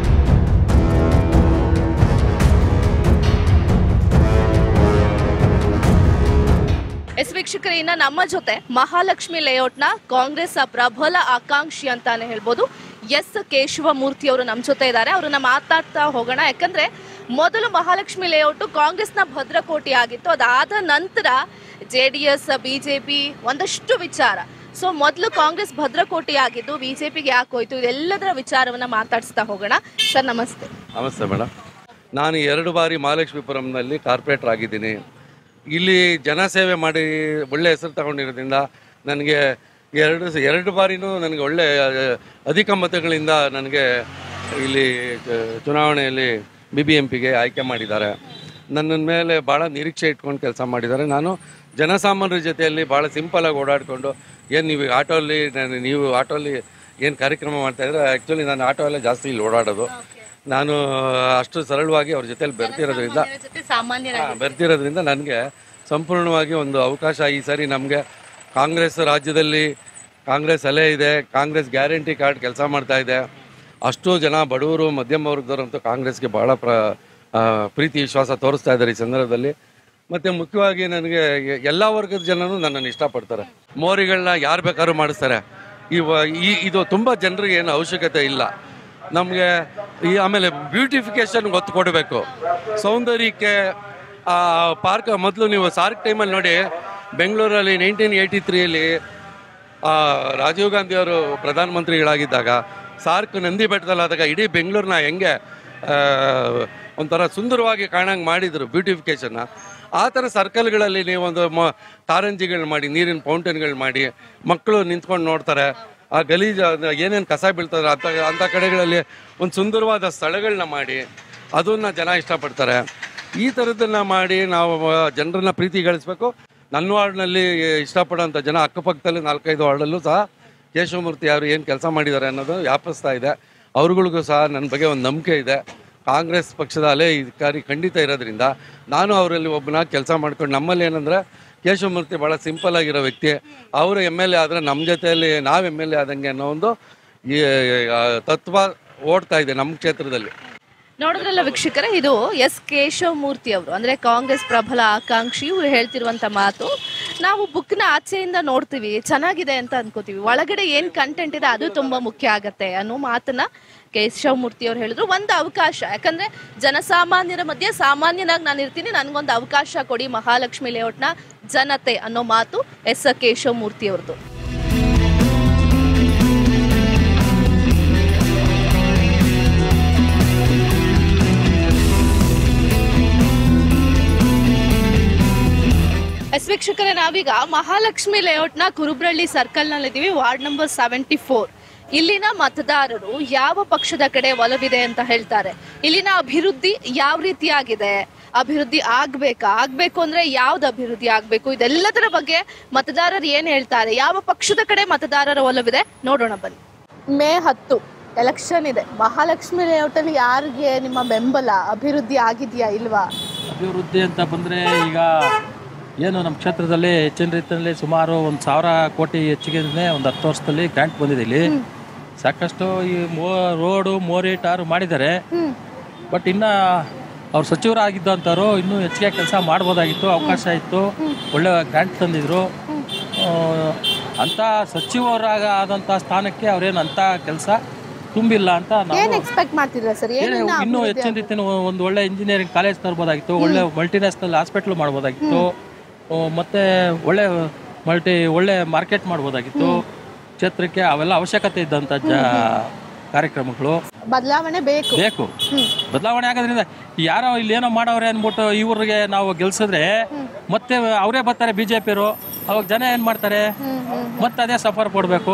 ಎಸ್ ವೀಕ್ಷಕರೇ ಇನ್ನ ನಮ್ಮ ಜೊತೆ ಮಹಾಲಕ್ಷ್ಮಿ ಲೇಔಟ್ನ ಕಾಂಗ್ರೆಸ್ ಪ್ರಬಲ ಆಕಾಂಕ್ಷಿ ಅಂತಾನೆ ಹೇಳ್ಬೋದು ಎಸ್ ಕೇಶವಮೂರ್ತಿ ಅವರು ನಮ್ಮ ಜೊತೆ ಇದ್ದಾರೆ ಅವ್ರನ್ನ ಮಾತಾಡ್ತಾ ಹೋಗೋಣ ಯಾಕಂದ್ರೆ ಮೊದಲು ಮಹಾಲಕ್ಷ್ಮಿ ಲೇಔಟ್ ಕಾಂಗ್ರೆಸ್ನ ಭದ್ರಕೋಟೆ ಆಗಿತ್ತು ಅದಾದ ನಂತರ ಜೆ ಡಿ ಎಸ್ ಬಿಜೆಪಿ ಒಂದಷ್ಟು ವಿಚಾರ ಸೊ ಮೊದಲು ಕಾಂಗ್ರೆಸ್ ಭದ್ರಕೋಟೆ ಆಗಿದ್ದು ಬಿಜೆಪಿಗೆ ಯಾಕೆ ಹೋಯ್ತು ಇದೆಲ್ಲದರ ವಿಚಾರವನ್ನ ಮಾತಾಡಿಸ್ತಾ ಹೋಗೋಣ ಸರ್ ನಮಸ್ತೆ ನಮಸ್ತೆ ಮೇಡಮ್ ನಾನು ಎರಡು ಬಾರಿ ಮಹಾಲಕ್ಷ್ಮೀಪುರಂನಲ್ಲಿ ಕಾರ್ಪೊರೇಟರ್ ಆಗಿದ್ದೀನಿ ಇಲ್ಲಿ ಜನಸೇವೆ ಮಾಡಿ ಒಳ್ಳೆ ಹೆಸರು ತಗೊಂಡಿರೋದ್ರಿಂದ ನನಗೆ ಎರಡು ಸ- ಎರಡು ಬಾರಿನೂ ನನಗೆ ಒಳ್ಳೆ ಅಹ್, ಅಧಿಕ ಮತಗಳಿಂದ ನನಗೆ ಇಲ್ಲಿ ಚ- ಚುನಾವಣೆಯಲ್ಲಿ ಬಿ ಬಿ ಎಂ ಪಿಗೆ ಆಯ್ಕೆ ಮಾಡಿದ್ದಾರೆ ನನ್ನ ಮೇಲೆ ಭಾಳ ನಿರೀಕ್ಷೆ ಇಟ್ಕೊಂಡು ಕೆಲಸ ಮಾಡಿದ್ದಾರೆ ನಾನು ಜನಸಾಮಾನ್ಯರ ಜೊತೆಯಲ್ಲಿ ಭಾಳ ಸಿಂಪಲಾಗಿ ಓಡಾಡಿಕೊಂಡು ಏನು ನೀವು ಆಟೋಲ್ಲಿ ನಾನು ನೀವು ಆಟೋಲ್ಲಿ ಏನು ಕಾರ್ಯಕ್ರಮ ಮಾಡ್ತಾ ಇದ್ರೆ ಆ್ಯಕ್ಚುಲಿ ನಾನು ಆಟೋ ಎಲ್ಲ ಜಾಸ್ತಿ ಇಲ್ಲಿ ಓಡಾಡೋದು ನಾನು ಅಷ್ಟು ಸರಳವಾಗಿ ಅವ್ರ ಜೊತೆಲಿ ಬೆರ್ತಿರೋದ್ರಿಂದ ಸಾಮಾನ್ಯರಾಗಿ ಹಾ, ಬರ್ತಿರೋದ್ರಿಂದ ನನಗೆ ಸಂಪೂರ್ಣವಾಗಿ ಒಂದು ಅವಕಾಶ ಈ ಸಾರಿ ನಮಗೆ ಕಾಂಗ್ರೆಸ್ ರಾಜ್ಯದಲ್ಲಿ ಕಾಂಗ್ರೆಸ್ ಅಲೆ ಇದೆ ಕಾಂಗ್ರೆಸ್ ಗ್ಯಾರಂಟಿ ಕಾರ್ಡ್ ಕೆಲಸ ಮಾಡ್ತಾ ಇದೆ ಅಷ್ಟು ಜನ ಬಡವರು ಮಧ್ಯಮ ವರ್ಗದವರಂತೂ ಕಾಂಗ್ರೆಸ್ಗೆ ಭಾಳ ಪ್ರ ಆ, ಪ್ರೀತಿ ವಿಶ್ವಾಸ ತೋರಿಸ್ತಾ ಇದ್ದಾರೆ ಈ ಸಂದರ್ಭದಲ್ಲಿ ಮತ್ತು ಮುಖ್ಯವಾಗಿ ನನಗೆ ಎಲ್ಲ ವರ್ಗದ ಜನನು ನನ್ನನ್ನು ಇಷ್ಟಪಡ್ತಾರೆ ಮೋರಿಗಳನ್ನ ಯಾರು ಬೇಕಾದ್ರೂ ಮಾಡಿಸ್ತಾರೆ ಇವ ಈ ಇದು ತುಂಬ ಜನರಿಗೆ ಏನು ಅವಶ್ಯಕತೆ ಇಲ್ಲ ನಮಗೆ ಈ ಆಮೇಲೆ ಬ್ಯೂಟಿಫಿಕೇಶನ್ ಒತ್ತು ಕೊಡಬೇಕು ಸೌಂದರ್ಯಕ್ಕೆ ಆ ಪಾರ್ಕ್ ಮೊದಲು ನೀವು ಸಾರ್ಕ್ ಟೈಮಲ್ಲಿ ನೋಡಿ ಬೆಂಗಳೂರಲ್ಲಿ ನೈನ್ಟೀನ್ ಏಯ್ಟಿ ತ್ರೀಯಲ್ಲಿ ರಾಜೀವ್ ಗಾಂಧಿ ಅವರು ಪ್ರಧಾನಮಂತ್ರಿಗಳಾಗಿದ್ದಾಗ ಸಾರ್ಕ್ ನಂದಿ ಬೆಟ್ಟದಲ್ಲಾದಾಗ ಇಡೀ ಬೆಂಗಳೂರನ್ನ ಹೆಂಗೆ ಆ, ಒಂಥರ ಸುಂದರವಾಗಿ ಕಾಣಂಗೆ ಮಾಡಿದರು ಬ್ಯೂಟಿಫಿಕೇಷನ್ನ ಆ ಥರ ಸರ್ಕಲ್ಗಳಲ್ಲಿ ನೀವೊಂದು ಮ ಕಾರಂಜಿಗಳು ಮಾಡಿ ನೀರಿನ ಫೌಂಟೇನ್ಗಳು ಮಾಡಿ ಮಕ್ಕಳು ನಿಂತ್ಕೊಂಡು ನೋಡ್ತಾರೆ ಆ ಗಲೀಜು ಏನೇನು ಕಸ ಬೀಳ್ತದೆ ಅಂಥ ಅಂಥ ಕಡೆಗಳಲ್ಲಿ ಒಂದು ಸುಂದರವಾದ ಸ್ಥಳಗಳನ್ನ ಮಾಡಿ ಅದನ್ನ ಜನ ಇಷ್ಟಪಡ್ತಾರೆ ಈ ಥರದ್ದನ್ನ ಮಾಡಿ ನಾವು ಜನರನ್ನ ಪ್ರೀತಿ ಗಳಿಸ್ಬೇಕು ನನ್ನ ವಾರ್ಡ್ನಲ್ಲಿ ಇಷ್ಟಪಡೋಂಥ ಜನ ಅಕ್ಕಪಕ್ಕದಲ್ಲಿ ನಾಲ್ಕೈದು ವಾರ್ಡಲ್ಲೂ ಸಹ ಕೇಶವಮೂರ್ತಿ ಅವರು ಏನು ಕೆಲಸ ಮಾಡಿದ್ದಾರೆ ಅನ್ನೋದು ವ್ಯಾಪಿಸ್ತಾ ಇದೆ ಅವ್ರುಗಳಿಗೂ ಸಹ ನನ್ನ ಬಗ್ಗೆ ಒಂದು ನಂಬಿಕೆ ಇದೆ ಕಾಂಗ್ರೆಸ್ ಪಕ್ಷದ ಅಲೆ ಅಧಿಕಾರಿ ಖಂಡಿತ ಇರೋದ್ರಿಂದ ನಾನು ಅವರಲ್ಲಿ ಒಬ್ಬನ ಕೆಲಸ ಮಾಡ್ಕೊಂಡು ನಮ್ಮಲ್ಲಿ ಏನಂದರೆ ಕೇಶವಮೂರ್ತಿ ಭಾಳ ಸಿಂಪಲ್ ಆಗಿರೋ ವ್ಯಕ್ತಿ ಅವರು ಎಮ್ ಎಲ್ ಎ ಆದರೆ ನಮ್ಮ ಜೊತೆಯಲ್ಲಿ ನಾವು ಎಮ್ ಎಲ್ ಎ ಆದಂಗೆ ಅನ್ನೋ ಒಂದು ಈ ಆ, ತತ್ವ ಓಡ್ತಾ ಇದೆ ನಮ್ಮ ಕ್ಷೇತ್ರದಲ್ಲಿ ನೋಡಿದ್ರಲ್ಲ ವೀಕ್ಷಕರೇ ಇದು ಎಸ್ ಕೇಶವಮೂರ್ತಿ ಅವರು ಅಂದ್ರೆ ಕಾಂಗ್ರೆಸ್ ಪ್ರಬಲ ಆಕಾಂಕ್ಷಿ ಇವರು ಹೇಳ್ತಿರುವಂತ ಮಾತು ನಾವು ಬುಕ್ನ ಆಚೆಯಿಂದ ನೋಡ್ತೀವಿ ಚೆನ್ನಾಗಿದೆ ಅಂತ ಅನ್ಕೋತೀವಿ ಒಳಗಡೆ ಏನ್ ಕಂಟೆಂಟ್ ಇದೆ ಅದು ತುಂಬಾ ಮುಖ್ಯ ಆಗತ್ತೆ ಅನ್ನೋ ಮಾತನ್ನ ಕೇಶವಮೂರ್ತಿ ಅವರು ಹೇಳಿದ್ರು ಒಂದು ಅವಕಾಶ ಯಾಕಂದ್ರೆ ಜನಸಾಮಾನ್ಯರ ಮಧ್ಯೆ ಸಾಮಾನ್ಯನಾಗಿ ನಾನು ಇರ್ತೀನಿ ನನ್ಗೊಂದು ಅವಕಾಶ ಕೊಡಿ ಮಹಾಲಕ್ಷ್ಮಿ ಲೇಔಟ್ನ ಜನತೆ ಅನ್ನೋ ಮಾತು ಎಸ್ ಕೇಶವಮೂರ್ತಿ ಅವ್ರದ್ದು ಎಸ್ ವೀಕ್ಷಕರೇ ನಾವೀಗ ಮಹಾಲಕ್ಷ್ಮಿ ಲೇಔಟ್ನ ಕುರುಬ್ರಳ್ಳಿ ಸರ್ಕಲ್ನಲ್ಲಿದ್ದೀವಿ ವಾರ್ಡ್ ನಂಬರ್ ಸೆವೆಂಟಿ ಫೋರ್ ಇಲ್ಲಿನ ಮತದಾರರು ಯಾವ ಪಕ್ಷದ ಕಡೆ ಒಲವಿದೆ ಅಂತ ಹೇಳ್ತಾರೆ ಇಲ್ಲಿನ ಅಭಿವೃದ್ಧಿ ಯಾವ ರೀತಿಯಾಗಿದೆ ಅಭಿವೃದ್ಧಿ ಆಗ್ಬೇಕಾ ಆಗ್ಬೇಕು ಅಂದ್ರೆ ಯಾವ್ದು ಅಭಿವೃದ್ಧಿ ಆಗ್ಬೇಕು ಇದೆಲ್ಲದರ ಬಗ್ಗೆ ಮತದಾರರು ಏನ್ ಹೇಳ್ತಾರೆ ಯಾವ ಪಕ್ಷದ ಕಡೆ ಮತದಾರರ ಒಲವಿದೆ ನೋಡೋಣ ಬನ್ನಿ ಮೇ ಹತ್ತು ಎಲೆಕ್ಷನ್ ಇದೆ ಮಹಾಲಕ್ಷ್ಮಿ ಲೇಔಟ್ ಅಲ್ಲಿ ಯಾರಿಗೆ ನಿಮ್ಮ ಬೆಂಬಲ ಅಭಿವೃದ್ಧಿ ಆಗಿದೆಯಾ ಇಲ್ವಾ ಅಭಿವೃದ್ಧಿ ಅಂತ ಬಂದರೆ ಈಗ ಏನು ನಮ್ಮ ಕ್ಷೇತ್ರದಲ್ಲಿ ಹೆಚ್ಚಿನ ರೀತಿಯಲ್ಲಿ ಸುಮಾರು ಒಂದು ಸಾವಿರ ಕೋಟಿ ಹೆಚ್ಚಿಗೆ ಒಂದು ಹತ್ತು ವರ್ಷದಲ್ಲಿ ಗ್ರಾಂಟ್ ಬಂದಿದೆ ಇಲ್ಲಿ ಸಾಕಷ್ಟು ಈ ಮೋ ರೋಡು ಮೋರಿ ಟಾರು ಮಾಡಿದ್ದಾರೆ ಬಟ್ ಇನ್ನ ಅವ್ರು ಸಚಿವರಾಗಿದ್ದಂಥವ್ರು ಇನ್ನೂ ಹೆಚ್ಚಿಗೆ ಕೆಲಸ ಮಾಡ್ಬೋದಾಗಿತ್ತು ಅವಕಾಶ ಇತ್ತು ಒಳ್ಳೆ ಗ್ರಾಂಟ್ ತಂದಿದ್ರು ಆ, ಅಂಥ ಸಚಿವರಾಗ ಆದಂಥ ಸ್ಥಾನಕ್ಕೆ ಅವ್ರೇನು ಅಂಥ ಕೆಲಸ ತುಂಬಿಲ್ಲ ಅಂತ ಏನ್ ನಾವು ಎಕ್ಸ್ಪೆಕ್ಟ್ ಮಾಡ್ತಿದ್ರ ಸರ್ ಏನೇ ಏನಿನ್ನ ಇನ್ನೂ ಅಭಿವೃದ್ಧಿ ಹೆಚ್ಚಿನ ರೀತಿಯ ಒಂದು ಒಳ್ಳೆ ಇಂಜಿನಿಯರಿಂಗ್ ಕಾಲೇಜ್ ತರ್ಬೋದಾಗಿತ್ತು ಒಳ್ಳೆ ಮಲ್ಟಿನ್ಯಾಷನಲ್ ಹಾಸ್ಪಿಟ್ಲ್ ಮಾಡ್ಬೋದಾಗಿತ್ತು ಆ, ಮತ್ತೆ ಒಳ್ಳೆ ಮಲ್ಟಿ ಒಳ್ಳೆ ಮಾರ್ಕೆಟ್ ಮಾಡ್ಬೋದಾಗಿತ್ತು ಕ್ಷೇತ್ರಕ್ಕೆ ಅವೆಲ್ಲ ಅವಶ್ಯಕತೆ ಇದ್ದಂಥ ಜ ಕಾರ್ಯಕ್ರಮಗಳು ಬದಲಾವಣೆ ಬೇಕು ಬೇಕು ಬದಲಾವಣೆ ಆಗೋದ್ರಿಂದ ಯಾರೋ ಇಲ್ಲಿ ಏನೋ ಮಾಡವ್ರೆ ಅಂದ್ಬಿಟ್ಟು ಇವ್ರಿಗೆ ನಾವು ಗೆಲ್ಸಿದ್ರೆ ಮತ್ತೆ ಅವರೇ ಬರ್ತಾರೆ ಬಿಜೆಪಿಯವರು ಅವಾಗ ಜನ ಏನ್ ಮಾಡ್ತಾರೆ ಮತ್ತೆ ಅದೇ ಸಫರ್ ಕೊಡಬೇಕು